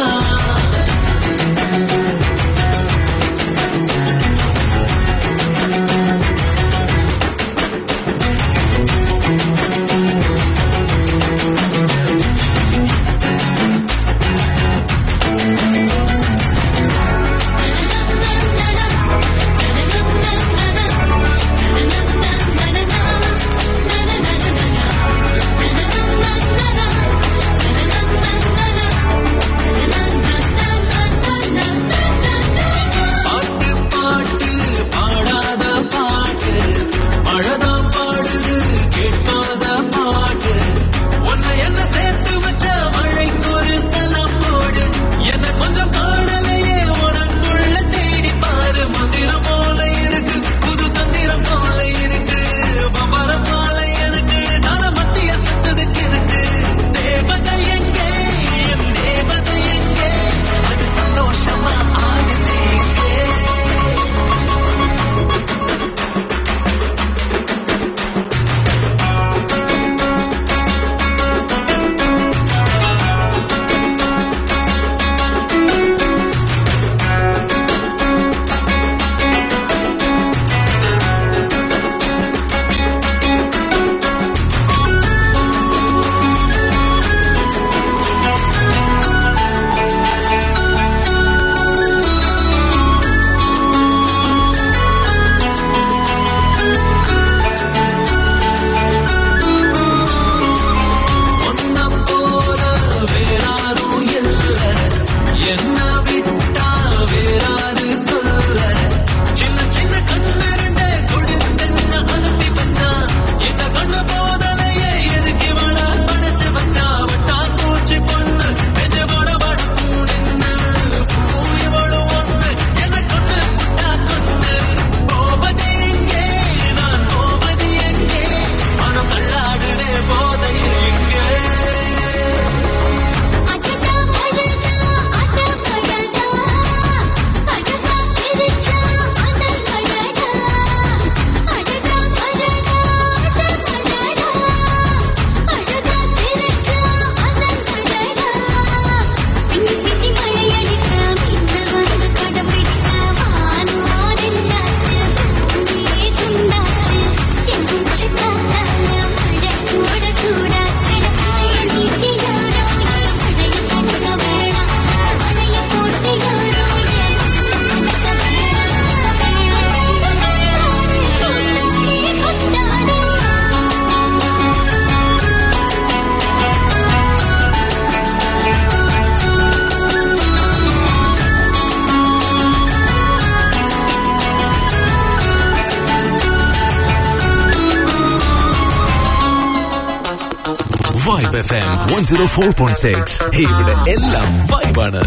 என்ன விட்டா வேறாரு சொல்ல சின்ன சின்ன கண்ணு ரெண்டு கொடுத்தென்ன அனுப்பி வச்சான் இந்த கண்ணு போதலையே எதுக்கு இவள படைச்சு வச்சான் விட்டான் பூச்சி பொண்ணு நெஞ்ச போட படுக்கும் நின்னு பூ இவளு ஒண்ணு என்ன கொண்டு புட்டா கொண்டு போவது எங்கே நான் போவது எங்கே மனம் தள்ளாடுதே போதை எங்கே vibe F M one zero four point six ഇവിടെ എല്ലാം വൈബാണ്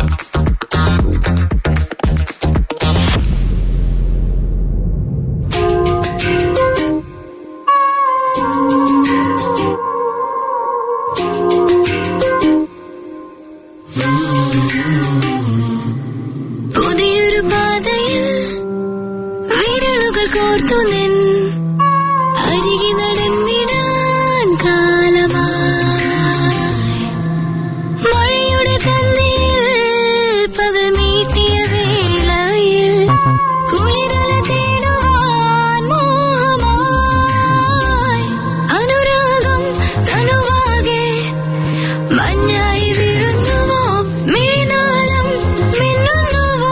പുതിയൊരു പാതയിൽ വിരലുകൾ കോർത്തു നിൻ അരികെ നടന്നിടാൻ കാലമായി മഴയുടെ തന്നിൽ പകൽ മീട്ടിയ വേളയിൽ കുളിരല തേടുവാൻ മോഹമായി അനുരാഗം തനുവാകെ മഞ്ഞായി വീഴുന്നുവോ മിഴിനാളം മിന്നുന്നുവോ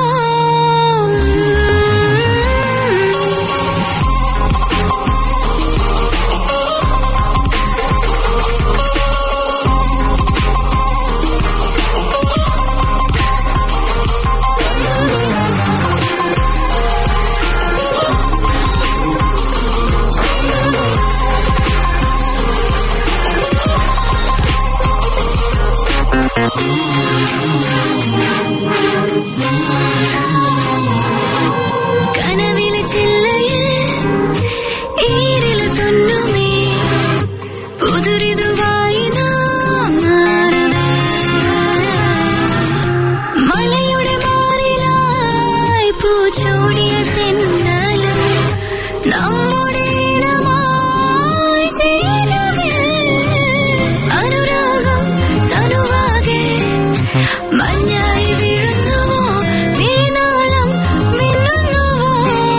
കനവിലെ ചില്ലയിൽ ഈരില തുന്നുമേ പുതുരിതുവായി നാം മാറവേ മലയുടെ മാറിലായി പൂച്ചൂടിയ തെന്നലും നമ്മുടെ ഇടമായി ചേരവേ അനുരാഗം തനുവാകെ മഞ്ഞായി വീഴുന്നുവോ മിഴിനാളം മിന്നുന്നുവോ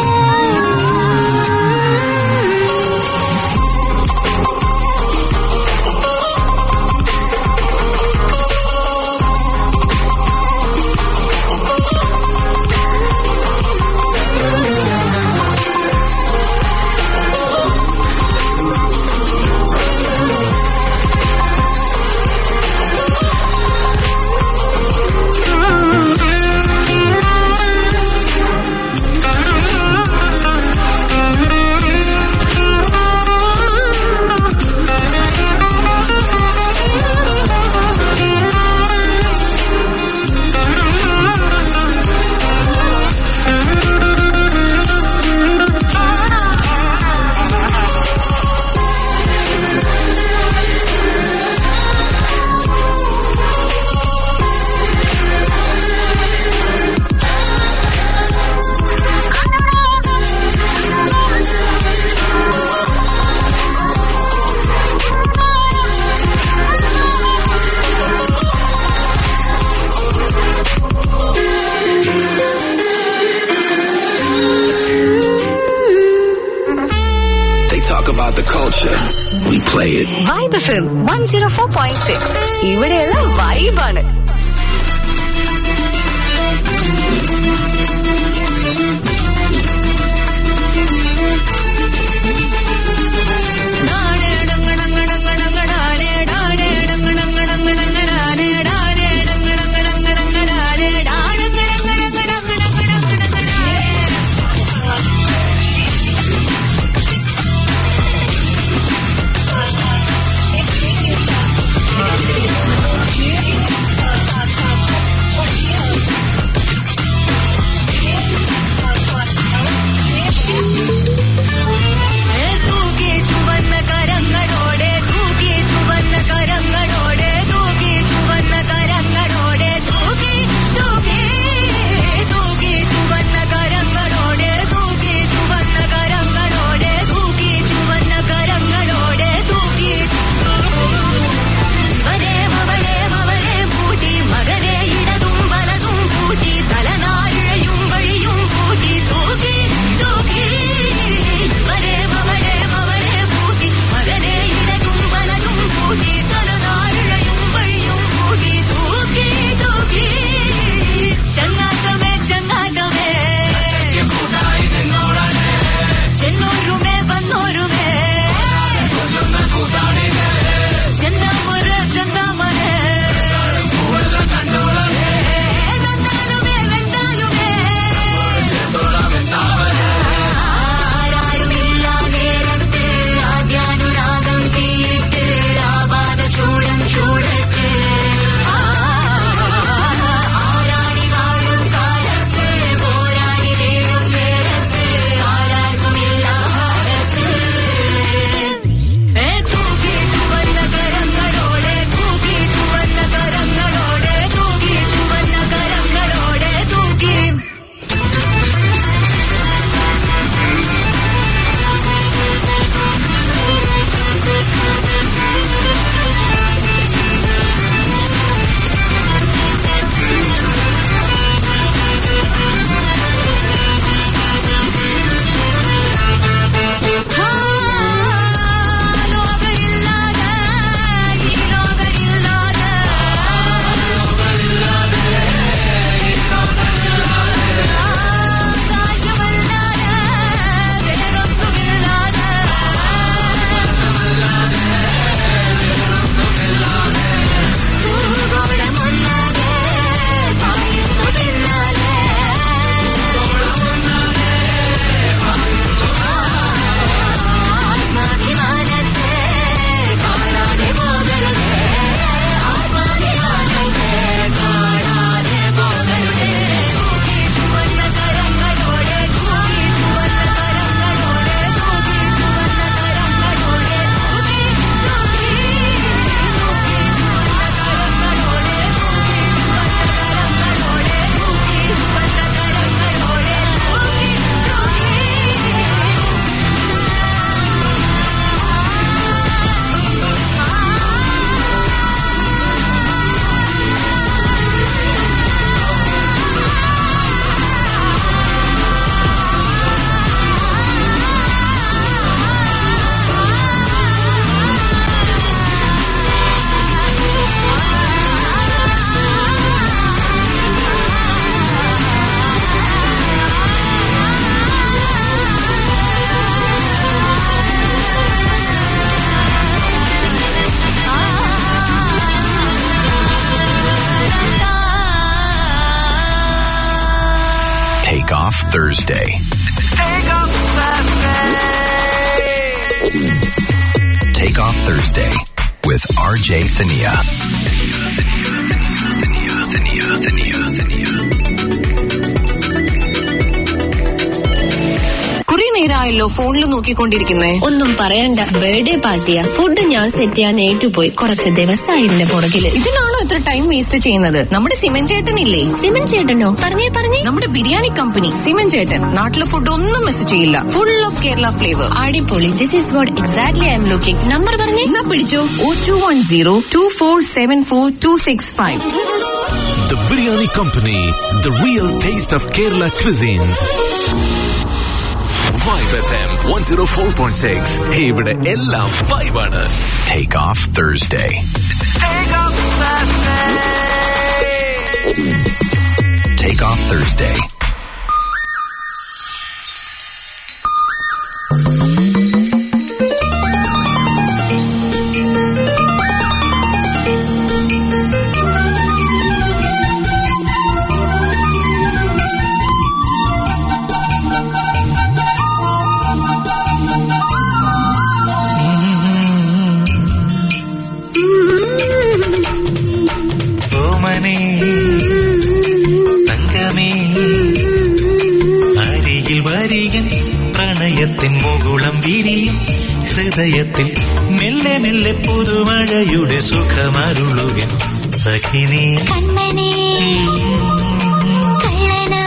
They talk about the culture. We play it. Vibe F M one zero four point six ഇവിടെയുള്ള വൈബാണ് ഡാനേ Take Off Thursday. Take Off Thursday with RJ Thania. കുറെ നേരമായല്ലോ ഫോണിൽ നോക്കിക്കൊണ്ടിരിക്കുന്നേ ഒന്നും പറയണ്ട ബർത്ത്ഡേ പാർട്ടിയാ ഫുഡ് ഞാൻ സെറ്റ് ചെയ്യാൻ ഏറ്റുപോയി കുറച്ച് ദിവസമായി ഇതിന്റെ പുറകില് ഇതിനാണോ ഇത്ര ടൈം വേസ്റ്റ് ചെയ്യുന്നത് നമ്മുടെ സിമൻ ചേട്ടനില്ലേ സിമൻ ചേട്ടനോ പറഞ്ഞേ പറഞ്ഞേ നമ്മുടെ ബിരിയാണി കമ്പനി സിമൻ ചേട്ടൻ നാട്ടിലെ ഫുഡ് ഒന്നും മിസ് ചെയ്യില്ല ഫുൾ ഓഫ് കേരള ഫ്ലേവർ അടിപൊളി this is what exactly I M looking number പറഞ്ഞേ എന്നാ പിടിച്ചോ ഓ two one zero two four seven four two six five The Biryani Company, the real taste of Kerala cuisines. Vibe FM 104.6. Hey, ഇവിടെ എല്ലാം vibe ആണ്. Take Off Thursday. Take Off Thursday. ഓമനേ തങ്കമേ അരികിൽ വരികൻ പ്രണയത്തിൻ മുകുളം വിരിയും ഹൃദയത്തിൽ മെല്ലെ മെല്ലെ പുതുമഴയുടെ സുഖമരുളുകൻ സഖിനീ കണ്ണനെ കള്ളനാ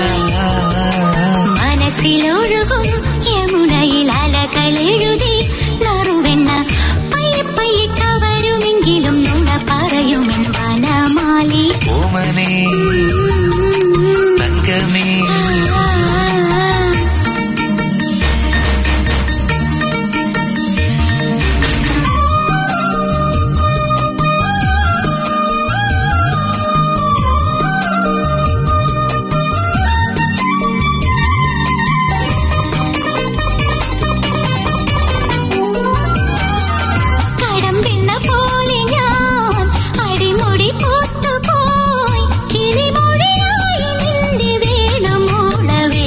മനസ്സിലൊഴുകും യമുനയിൽ അലകളെഴുതി നറുവെണ്ണ പയ്യെ പയ്യെ കവരുമെങ്കിലും നുണ പറയുമെൻ വനമാലി ഓമനേ തങ്കമേ കടമ്പെണ്ണ പോലെ ഞാൻ അടിമുടി പൂത്തുപോയി കിളിമൊഴിയായി നിന്റെ വേണമോളവേ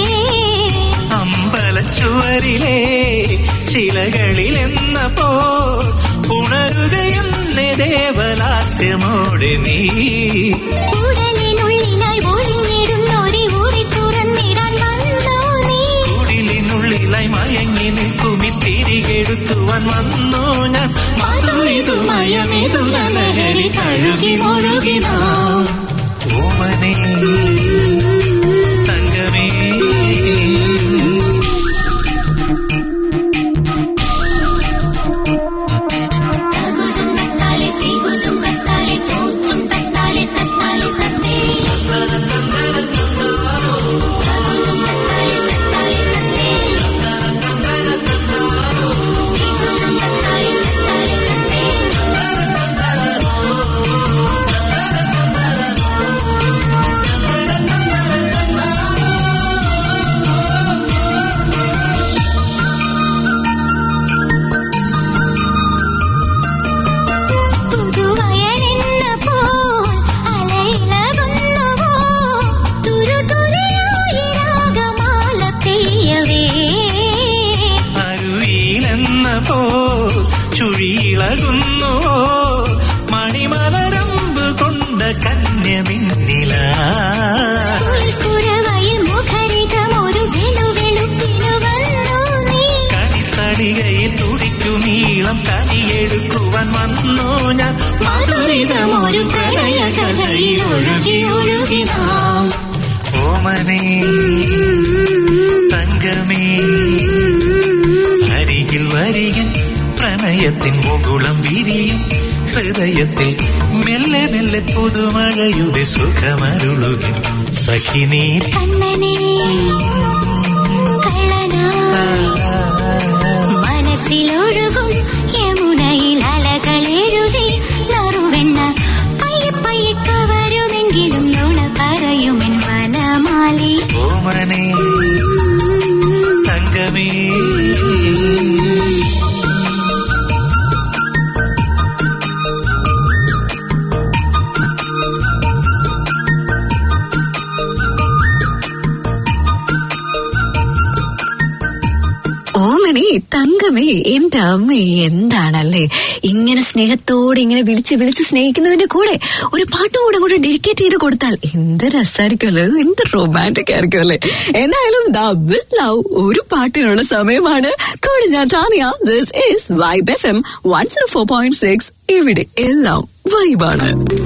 അമ്പലച്ചുവരിലെ ശിലകളിലെന്ന പോ ഉണരുകയെന്നെ ദേവലാസ്യമോടെ നീ ഉടലിനുള്ളിലായി ഒളിഞ്ഞിടുന്നൊരു ഊറി തുറന്നിടാൻ വന്നോ നീ കുടിലിനുള്ളിലായി മയങ്ങി നിൽക്കുമി തിരികെടുത്തുവാൻ വന്നു ഞാൻ മധുരിതു മയമിതു ലഹരി കഴുകി മുഴുകി നാം ഓമനേ തങ്കമേ തകുതും തത്താലെ തീകുതും കത്താലെ തോത്തും തത്താലെ തത്താലെ തത്തേ തകുതും തത്താലെ തത്താലെ തത്തേ തീകുതും തത്താലെ തത്താലെ തത്തേ പുതുവയലെന്ന പോൽ അലയിളകുന്നുവോ തുരുതുരയായി രാഗമാല പെയ്യവേ അരുവിയിലെന്ന പോ ചുഴിയിളകുന്നു മണിമലരമ്പ് കൊണ്ട കന്യ നിന്നില കുരവയിൽ മുഖരിതമൊരു വെളുവെളുപ്പിനു വന്നു നീ കണിത്തടികയിൽ തുടിക്കുമീളം കനിയെടുക്കുവാൻ വന്നു ഞാൻ മധുരിതമൊരു പ്രണയ കഥയിൽ ഒഴുകി ഒഴുകി നാം ഓമനേ തങ്കമേ അരികിൽ വരികൻ പ്രണയത്തിൻ മുകുളം വിരിയും ഹൃദയത്തിൽ മെല്ലെ മെല്ലെ പുതുമഴയുടെ സുഖമരുളുകൻ സഖിനീ കണ്ണനെ കള്ളനാ മനസ്സിലൊഴുകും യമുനയിൽ അലകളെഴുതി നറുവെണ്ണ പയ്യെ പയ്യെ കവരുമെങ്കിലും നുണ പറയുമെൻ വനമാലി ഓമനേ തങ്കമേ അങ്ങനെ തങ്കമേ എന്റെ അമ്മേ എന്താണല്ലേ ഇങ്ങനെ സ്നേഹത്തോടെ ഇങ്ങനെ വിളിച്ച് വിളിച്ച് സ്നേഹിക്കുന്നതിന്റെ കൂടെ ഒരു പാട്ടും കൂടെ കൂടെ ഡെഡിക്കേറ്റ് ചെയ്ത് കൊടുത്താൽ എന്ത് രസമായിരിക്കുമല്ലോ എന്ത് റൊമാൻറ്റിക് ആയിരിക്കും അല്ലേ എന്തായാലും ദ വിത്ത് ലവ് ഒരു പാട്ടിനുള്ള സമയമാണ് കൂടെ ഞാൻ Tania this is vibe F M one zero four point six ഇവിടെ എല്ലാം വൈബാണ്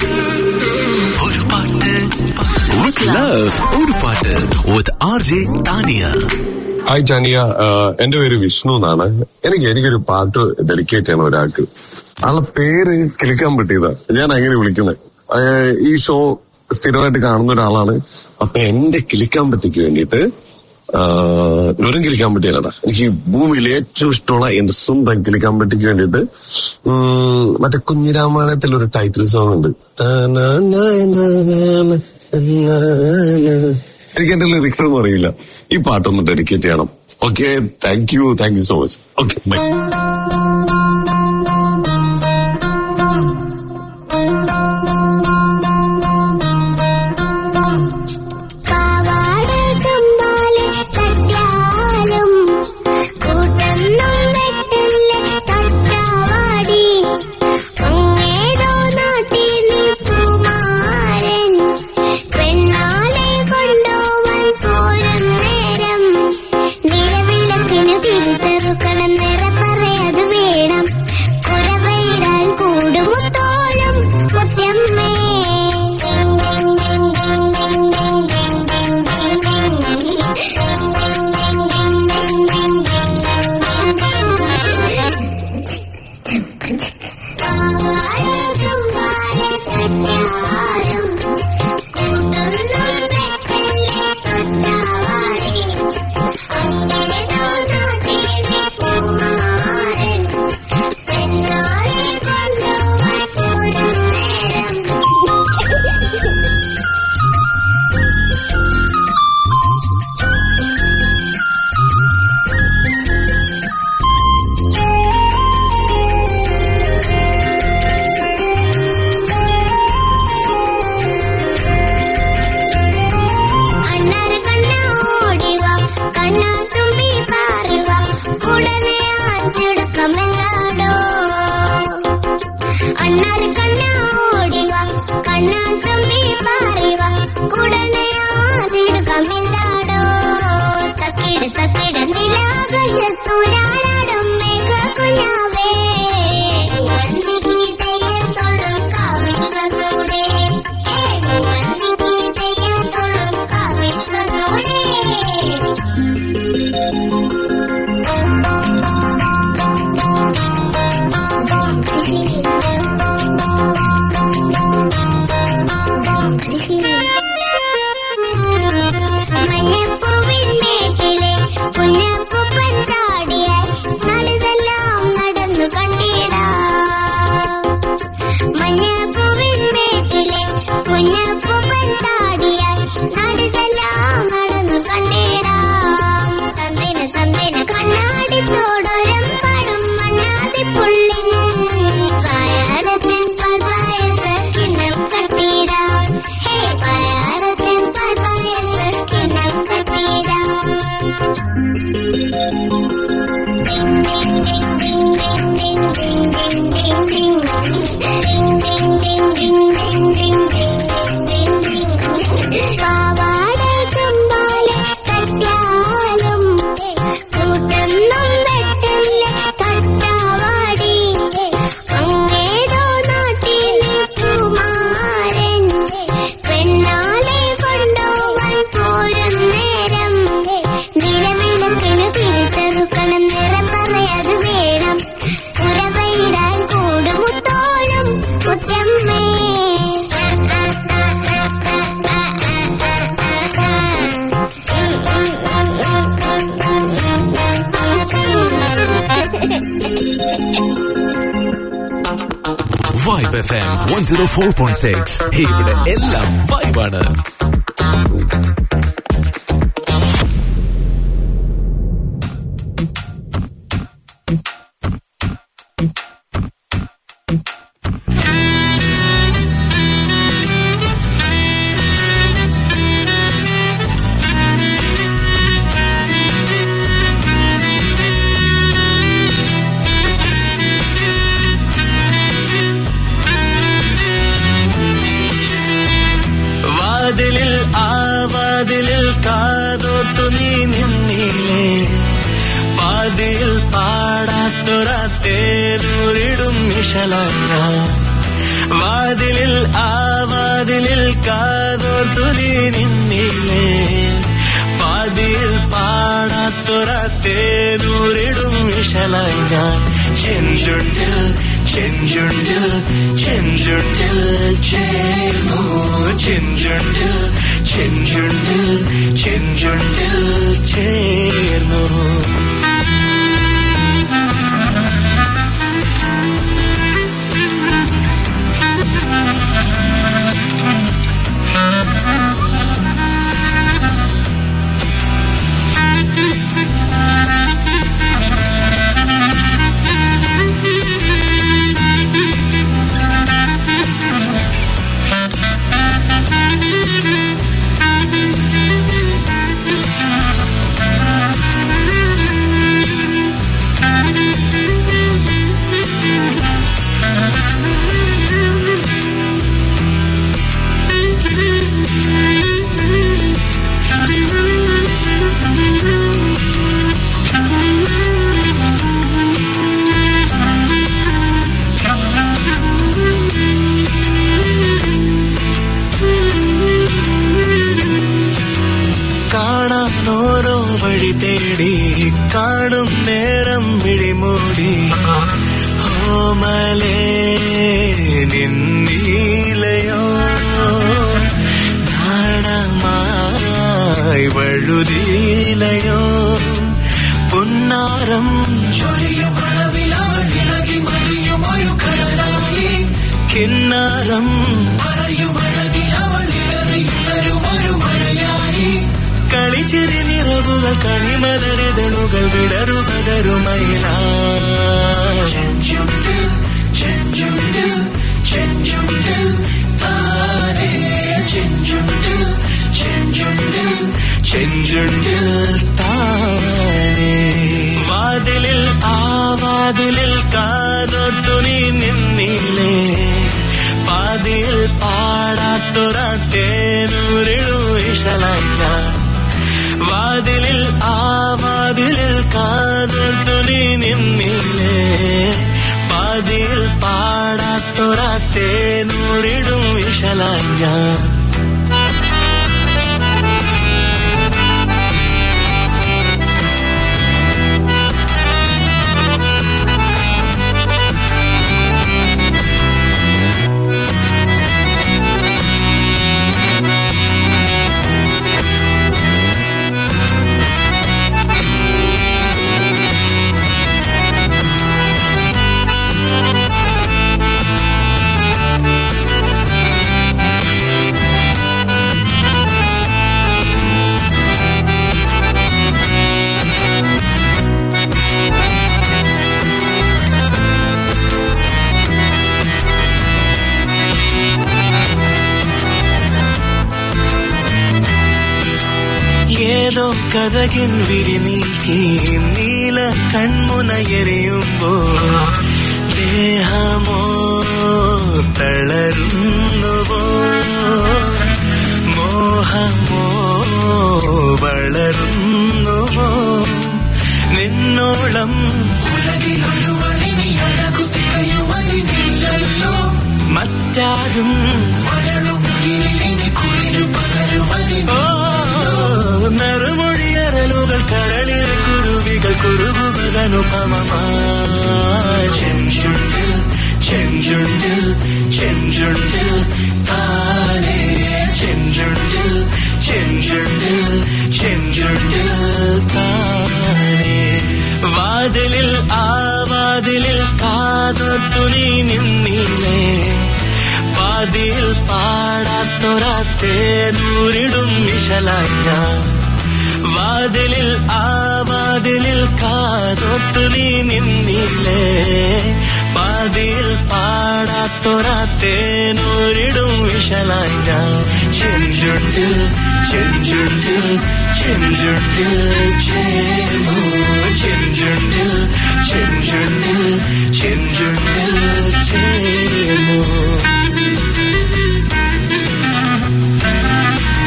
With love, ഒരു പാട്ട് with RJ Tania. Hi Tania ആഹ് എന്റെ പേര് വിഷ്ണു എന്നാണ് എനിക്ക് എനിക്കൊരു പാട്ട് ഡെഡിക്കേറ്റ് ചെയ്യണം ഒരാൾക്ക് ആളെ പേര് കിളിക്കാൻ പറ്റിയതാ ഞാൻ അങ്ങനെ വിളിക്കുന്നത് ആഹ് ഈ ഷോ സ്ഥിരമായിട്ട് കാണുന്ന ഒരാളാണ് അപ്പൊ എന്റെ കിളിക്കാൻ പറ്റിക്ക് വേണ്ടിയിട്ട് ആഹ് വെറും കിളിക്കാൻ പറ്റിയല്ലടാ എനിക്ക് ഭൂമിയിൽ ഏറ്റവും ഇഷ്ടമുള്ള എന്റെ സ്വന്തം കിളിക്കാൻ പറ്റിക്ക് വേണ്ടിയിട്ട് ഉം, മറ്റേ കുഞ്ഞിരാമായണത്തിൽ ഒരു ടൈറ്റിൽ സോങ് ഉണ്ട് എനിക്ക് എന്റെ ലിറിക്സ് ഒന്നും അറിയില്ല ഈ പാട്ടൊന്ന് ഡെഡിക്കേറ്റ് ചെയ്യണം okay thank you thank you so much okay bye പാവാട കമ്പാലെ കട്ട്യാലും കൂട്ടൊന്നും വെട്ടില്ല തട്ടാവാടി അങ്ങേതോ നാട്ടിൽ നീ പൂമാരൻ പെണ്ണാലെ കൊണ്ടുവൻ പോരും നേരം നിലവിളക്കിന് തിരുത്തറുക്കണം നിറ പറയാത് വേണം കുറവയിടാൻ കൂടുമുത്തോലും മുത്തമ്മേ അണ്ണാര കണ്ണ ഓടിവാ കണ്ണാ തുമ്പി പാറിവാ ഉടനെ ആറ്റെടുക്കമെന്നാടോ അണ്ണാര കണ്ണ ഓടിവാ കണ്ണാ തുമ്പി പാറിവാ ഉടനെ ആറ്റെടുക്കമെന്നാടോ തക്കിട് തക്കിട് നിലാകാശത്തൂരാടും മേഘ കുഞ്ഞാവേ വന്ദിക്ക് തെയ്യത്തോടും കാവിക്കതോടെ ഏ വന്ദിക്ക് തെയ്യത്തോടും കാവിക്കതോടെ മഞ്ഞപ്പൂവിൻ മേട്ടിലെ പുന്നപ്പൂപ്പൻ ചാടിയാൽ നടുതെല്ലാം നടന്നു കണ്ടിടാം മഞ്ഞപ്പൂവിൻ മേട്ടിലെ പുന്നപ്പൂപ്പൻ ചാടിയാൽ നടുതെല്ലാം നടന്നു കണ്ടിടാം തന്തിന് തന്തിന് കണ്ണാടിത്തോടൊരം പടും മണ്ണാതി പുള്ളിനും പായാരത്തിൻ പാൽപായസ കിണ്ണം കട്ടിടാം ഹേ പായാരത്തിൻ പാൽപായസ കിണ്ണം കട്ടിടാം പാവാട തുമ്പാലെ കട്ട്യാലും കൂട്ടൊന്നും വെട്ടില്ല തട്ടാവാടി അങ്ങേതോ നാട്ടിൽ കുമാരൻ പെണ്ണാലെ കൊണ്ടുവൻ പോരും നേരം നിലവിളക്കിന് തിരിച്ചറുക്കണം നിറം പറയാത് വേണം ഉറവയിടാൻ കൂടുമുത്തോളും മുത്തമ്മേ vibe F M one zero four point six ഇവിടെ എല്ലാം വൈബാണ് Thank വാതിലിൽ ആ വാതിലിൽ കാതോർത്തു നീ നിന്നില്ലേ പാതിയിൽ പാടാത്തൊര തേരൂരിടും നിഷലങ്ങ വാതിലിൽ ആ വാതിലിൽ കാതോർത്തു നീ നിന്നില്ലേ പാതിയിൽ പാടാത്തൊര തേരൂരിടും വിഷലായി ഞാൻ ചെഞ്ചുണ്ടിൽ ചെഞ്ചുണ്ടിൽ ചെഞ്ചുണ്ടിൽ ചേർന്നു ചെഞ്ചുണ്ടിൽ ചെഞ്ചുണ്ടിൽ ചെഞ്ചുണ്ടിൽ ചേർന്നു കാണാൻ ഓരോ വഴി തേടി കാണും നേരം വിഴിമൂടി ഓമലേ നിന്നീലയോ നാണമായി വഴുതിയിലയോ പുന്നാരം ചൊരിയും അളവിലവൾ ഇളകി മറിയും ഒരു കടലായി കിന്നാരം പറയും അഴകിൽ അവൾ ഇടറിയുണരും ഒരു മഴയായി കളിച്ചിരി നിറവുകൾ കണിമലരിതളുകൾ വിടരുപകരുമയില ചെഞ്ചുണ്ടിൽ ചെഞ്ചുണ്ടിൽ ചെഞ്ചുണ്ടിൽ താനേ ചെഞ്ചുണ്ടിൽ ചെഞ്ചുണ്ടിൽ ചെഞ്ചുണ്ടിൽ താനേ വാതിലിൽ ആ വാതിലിൽ കാതോർത്തു നീ നിന്നിലേ പാതിയിൽ പാടാത്തൊര തേനൂരിളു ഇഷലായി ഞാൻ വാതിലിൽ ആ വാതിലിൽ കാതോർത്തു നീ നിന്നിലേ പാതിയിൽ പാടാത്തൊര തേനൂരിടും ഇഷലായി ഞാൻ ഏതോ കഥകിൻ വിരിനീക്കി നീല കൺമുനയെറിയുമ്പോ ദേഹമോ തളരുന്നുവോ മോഹമോ വളരുന്നുവോ നിന്നോളം ഉലകിലൊരു വളിനി അഴകു തികയുവതിനില്ലല്ലോ മറ്റാരും വരളുമുകിലിനി കുളിരു പകരുവതിനോ നറുമൊഴിയറലുകൾ കരളിൽ കുരുവികൾ കുറുകുവതനുപമമായി ചെഞ്ചുണ്ടിൽ ചെഞ്ചുണ്ടിൽ ചെഞ്ചുണ്ടിൽ താനേ ചെഞ്ചുണ്ടിൽ ചെഞ്ചുണ്ടിൽ ചെഞ്ചുണ്ടിൽ താനേ വാതിലിൽ ആ വാതിലിൽ കാതോർത്തു നീ നിന്നില്ലേ പാതിയിൽ പാടാത്തൊരാത്തേനൂരിടും വിശലായി ഞാൻ വാതിലിൽ ആ വാതിലിൽ കാതോർത്തു നീ നിന്നില്ലേ പാതിയിൽ പാടാത്തൊരാത്തേനൂരിടും വിശലായി ഞാൻ ചെഞ്ചുണ്ടിൽ ചെഞ്ചുണ്ടിൽ ചെഞ്ചുണ്ടിൽ ചേർന്നു ചെഞ്ചുണ്ടിൽ ചെഞ്ചുണ്ടിൽ ചെഞ്ചുണ്ടിൽ ചേർന്നു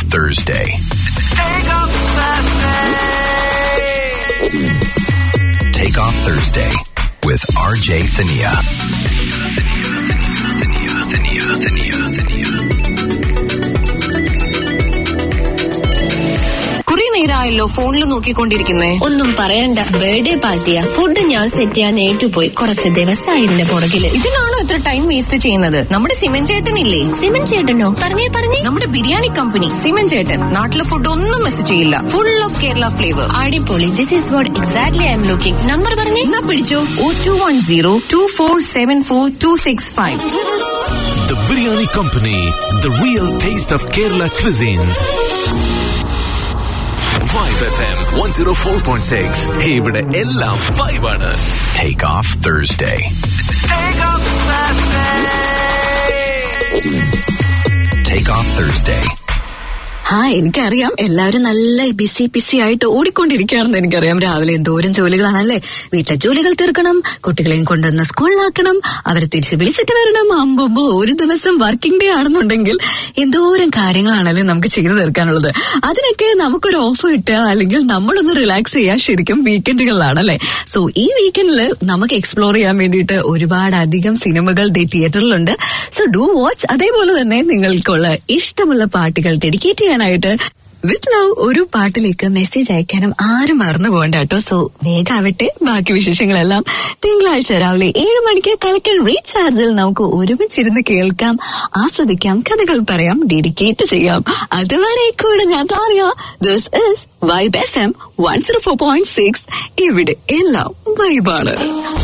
Thursday. Take off Thursday with RJ Thania. കുറെ നേരമായല്ലോ ഫോണിൽ നോക്കിക്കൊണ്ടിരിക്കുന്നേ ഒന്നും പറയണ്ട ബർത്ത്ഡേ പാർട്ടിയാ ഫുഡ് ഞാൻ സെറ്റ് ചെയ്യാൻ ഏറ്റുപോയി കുറച്ച് ദിവസമായി ഇതിന്റെ പുറകില് ഇതിലാണോ ഇത്ര ടൈം വേസ്റ്റ് ചെയ്യുന്നത് നമ്മുടെ സിമൻ ചേട്ടനില്ലേ സിമൻ ചേട്ടനോ പറഞ്ഞേ പറഞ്ഞേ നമ്മുടെ ബിരിയാണി കമ്പനി സിമൻ ചേട്ടൻ നാട്ടിലെ ഫുഡ് ഒന്നും മിസ് ചെയ്യില്ല ഫുൾ ഓഫ് കേരള ഫ്ലേവർ അടിപൊളി this is what exactly I M looking number പറഞ്ഞേ എന്നാ പിടിച്ചോ ഓ two one zero two four seven four two six five The Biryani Company, the real taste of Kerala cuisines. Vibe FM 104.6. ഇവിടെ എല്ലാം vibe ആണ്. Take off Thursday. Take off Thursday. ആ എനിക്കറിയാം എല്ലാവരും നല്ല ബിസി ബിസി ആയിട്ട് ഓടിക്കൊണ്ടിരിക്കുകയാണെന്ന് എനിക്കറിയാം രാവിലെ എന്തോരം ജോലികളാണല്ലേ വീട്ടിലെ ജോലികൾ തീർക്കണം കുട്ടികളെയും കൊണ്ടുവന്ന് സ്കൂളിലാക്കണം അവരെ തിരിച്ച് വിളിച്ചിട്ട് വരണം അമ്പുമ്പോ ഒരു ദിവസം വർക്കിംഗ് ഡേ ആണെന്നുണ്ടെങ്കിൽ എന്തോരം കാര്യങ്ങളാണല്ലേ നമുക്ക് ചെയ്തു തീർക്കാനുള്ളത് അതിനൊക്കെ നമുക്കൊരു ഓഫ് കിട്ടുക അല്ലെങ്കിൽ നമ്മളൊന്ന് റിലാക്സ് ചെയ്യാൻ ശരിക്കും വീക്കെൻഡുകളിലാണല്ലേ സോ ഈ വീക്കെൻഡിൽ നമുക്ക് എക്സ്പ്ലോർ ചെയ്യാൻ വേണ്ടിയിട്ട് ഒരുപാട് അധികം സിനിമകൾ ദേ തിയേറ്ററിലുണ്ട് സോ ഡു വാച്ച് അതേപോലെ തന്നെ നിങ്ങൾക്കുള്ള ഇഷ്ടമുള്ള പാട്ടുകൾ ഡെഡിക്കേറ്റ് ചെയ്യാനായിട്ട് വിത്ത് ലവ് ഒരു പാട്ടിലേക്ക് മെസ്സേജ് അയക്കാനും ആരും മറന്നു പോകണ്ട കേട്ടോ സോ വേഗാവട്ടെ ബാക്കി വിശേഷങ്ങളെല്ലാം തിങ്കളാഴ്ച രാവിലെ ഏഴ് മണിക്ക് കലക്കൽ റീചാർജിൽ നമുക്ക് ഒരുമിച്ചിരുന്ന് കേൾക്കാം ആസ്വദിക്കാം കഥകൾ പറയാം ഡെഡിക്കേറ്റ് ചെയ്യാം അതുവരെ കൂടെ ഞാൻ പറയാ this is vibe F M one zero four point six ഇവിടെ എല്ലാം വൈബാണ്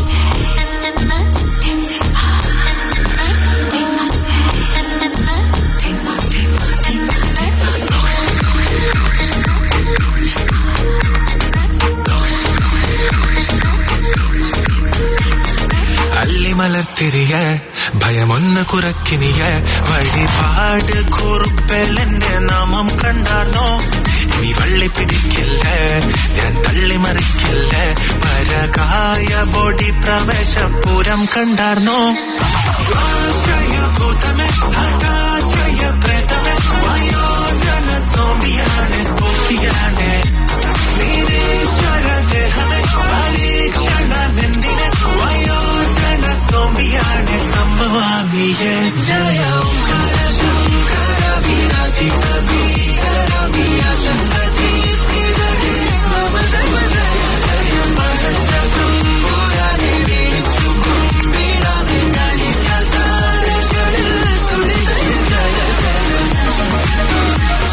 അല്ലിമലർത്തിരിയ ഭയമൊന്ന് കുറക്കിനിയ വഴിപാട് കുറുപ്പെല്ലെന്റെ നാമം കണ്ടാർന്നോ ഇനി വള്ളി പിടിക്കില്ല ഞാൻ തള്ളിമറിക്കില്ല പരകായ ബോഡി പ്രവേശപുരം കണ്ടാർന്നോ ആശയഭൂതമേ ആകാശയ പ്രേതമേ വയോജന സോമിയാണ് സ്പോക്കിയാണ് നിരീശ്വര ദേഹമേ പരീക്ഷണമെന്തിന് വയോജന സോമിയാണ് സംഭവാമിയെ ജയ ഓംകാര ശങ്കര വിരാജിത ഭീകര വിയ ശങ്കതി തിരടി മമ ജയ ജയ ജയ മഹജതും പുരാനെ വിളിച്ചു കുമ്പിടാമെ കളിക്കാൻ താരകളിൽ തുടി Jaya Jaya Jaya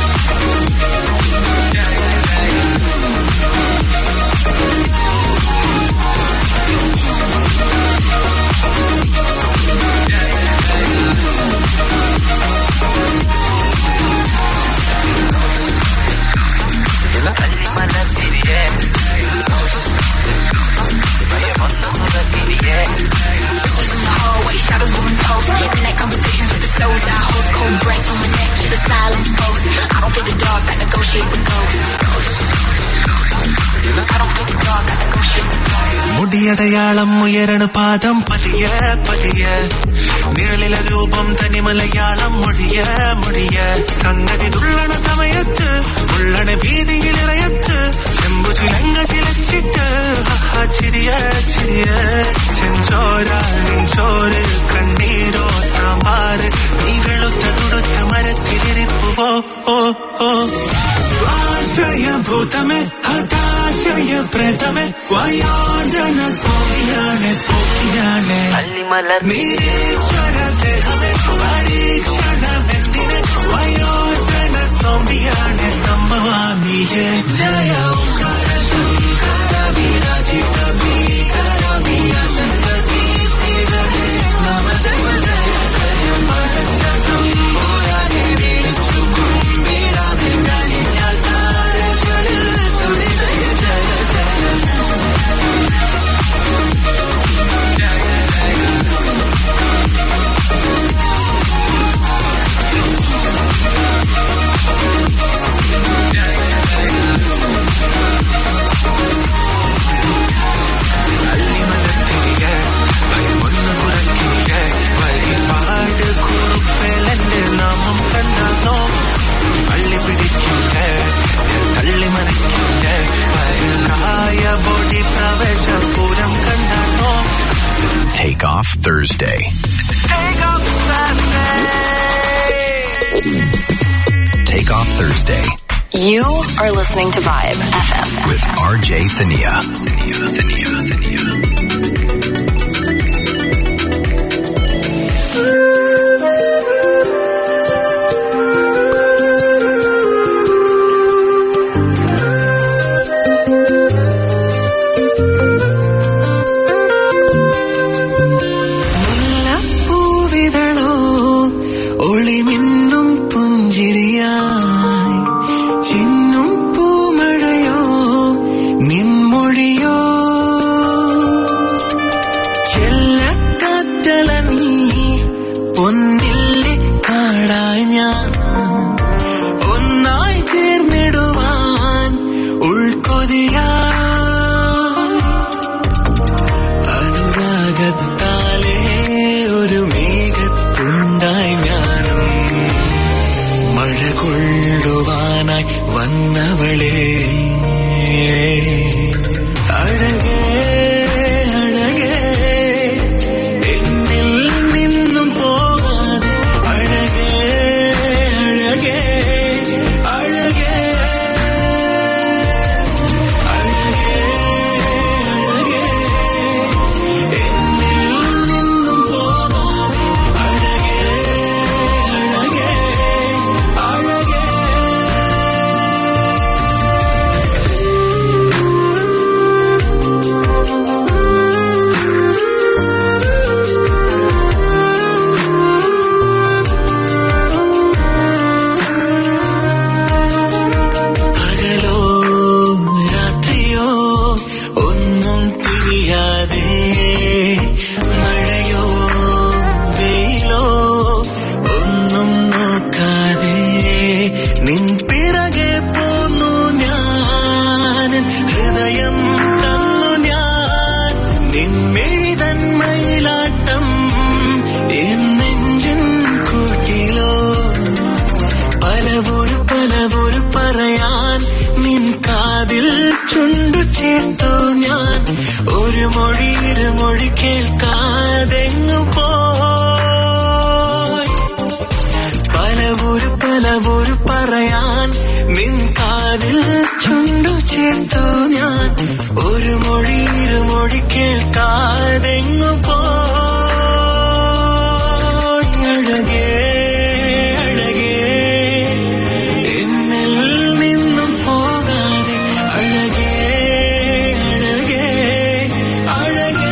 Shadows moving toast. Midnight conversations with the souls I host. Cold breath from my neck, hear the silence post. I don't feel the dark, I negotiate with ghosts. I don't feel the dark, I negotiate with ghosts. മുടിയടയാളം ഉയരണ പാദം പതിയ പതിയ നിഴലില രൂപം തനി മലയാളം മൊഴിയ മൊഴിയ സംഗതി തുള്ളണ സമയത്ത് ഉള്ളണ ഭീതിയിൽ ഇറയത്ത് ചെമ്പു ചിലങ്ങ ചിലച്ചിട്ട് ഹഹ ചിരിയ ചിരിയ ചെഞ്ചോര നെഞ്ചോര് കണ്ണീരോ സാമ്പാറ് നീ വെളുത്ത തുടുത്ത് മരത്തിലിരിപ്പുവോ ഓ ഓ സ്വാശ്രയഭൂതമേ ഹതാശയ പ്രേതമേ വയോജന സോമിയാണ് സ്പോക്കിയാണ് നിരീശ്വര ദേഹമേ പരീക്ഷണമെന്തിന് വയോജന സോമിയാണ് സംഭവാമിയെ ജയ ഓംകാര ശങ്കര വിരാജിത ഭീകര വിയ ശങ്കതി തിരടി നമ ജയ ജയ ജയ മഹജതും പുരാനെ വിളിച്ചു കുമ്പിടാമെ കളിഞ്ഞാൽ താരകളിൽ തുടി Jaya Jaya Jaya Thursday. Take off Thursday You are listening to Vibe FM. with RJ Thania. Thania, Thania, Thania. പൂവിതളോ ഒളിമിന്നും പുഞ്ചിരിയായി ചിന്നും പൂമഴയോ നിൻമൊഴിയോ ചെല്ലക്കാറ്റല നീ പൊന്നില്ലി കാടായി ഞാൻ ഒന്നായി ചേർന്നിടുവാൻ ഉൾക്കൊതിയാ അനുരാഗത്താലേ ഒരു മേഘത്തുണ്ടായി ഞാനും മഴ കൊള്ളുവാനായി വന്നവളെ അഴകേ അഴകേ എന്നിൽ നിന്നും പോകാതെ അഴകേ അഴകേ അഴകേ പകലോ രാത്രിയോ ഒന്നും തിരിയാതെ മഴയോ വെയിലോ ഒന്നും നോക്കാതെ നിൻ പിറകെ പോന്നു ഞാൻ ഹൃദയം തന്നു ഞാൻ നിൻ മെഴുതൻ മയിലാട്ടം എൻ നെഞ്ചിൻ കൂട്ടിലോ പലവൊരു പലവൊരു പറയാൻ നിൻ കാതിൽ ചുണ്ടു ചേർത്തു ഞാൻ ഒരു മൊഴി ഇരുമൊഴി കേൾക്കാതെങ്ങു പോയി പലവൊരു പലവൊരു പറയാൻ നിൻ കാതിൽ ചുണ്ടു ചേർത്തു ഞാൻ ഒരു മൊഴി ഇരുമൊഴി കേൾക്കാതെങ്ങു പോയി അഴകേ അഴകേ എന്നിൽ നിന്നും പോകാതെ അഴകേ അഴകേ അഴകേ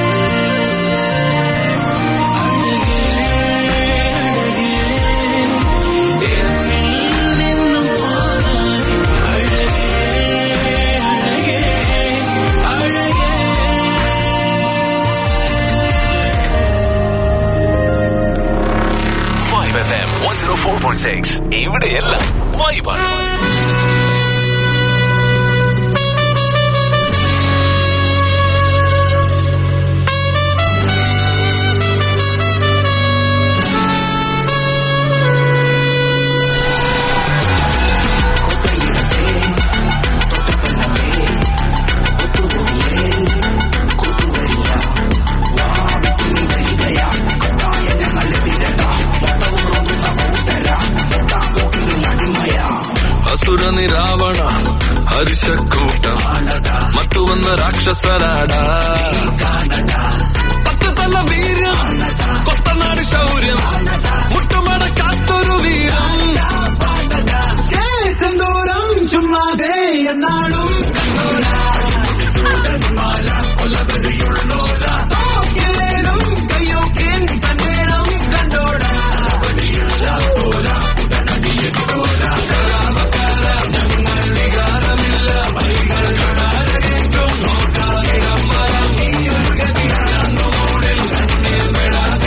Vibe FM 104.6 ഇവിടെയെല്ലാം വൈബാണ് ಅಸುರ ನಿರಾವಣ ಹರ್ಷಕೂಟ ಮತ್ತು ಒಂದು ರಾಕ್ಷಸರಾಡ പത്തതല്ല വീര്യം കൊത്തനാട് ശൗര്യം മുട്ടുമട കാത്തൊരു വീരം ദൂരം ചുമ്മാതെ എന്നാളും കയ്യോക്കേൻ തന്നേണം കണ്ടോടാ ില്ല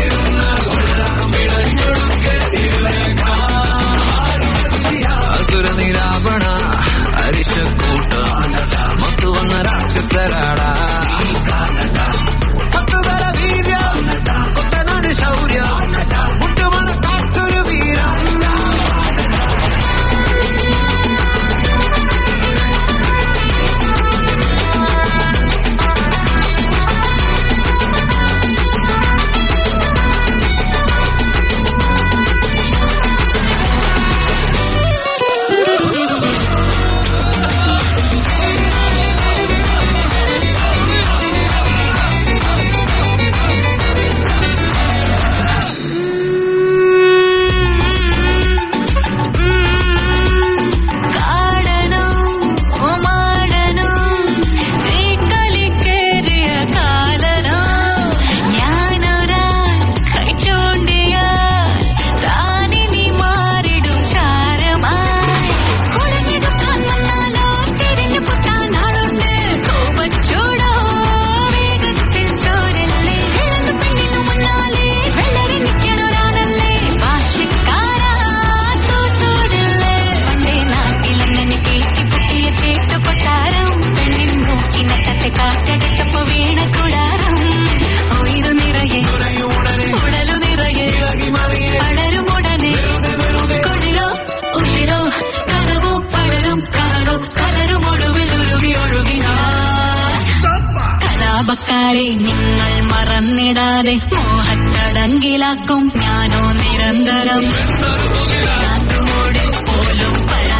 ലാക്കും ഞാനോ നിരന്തരം കാത്തുമൂടി പോലും പരാ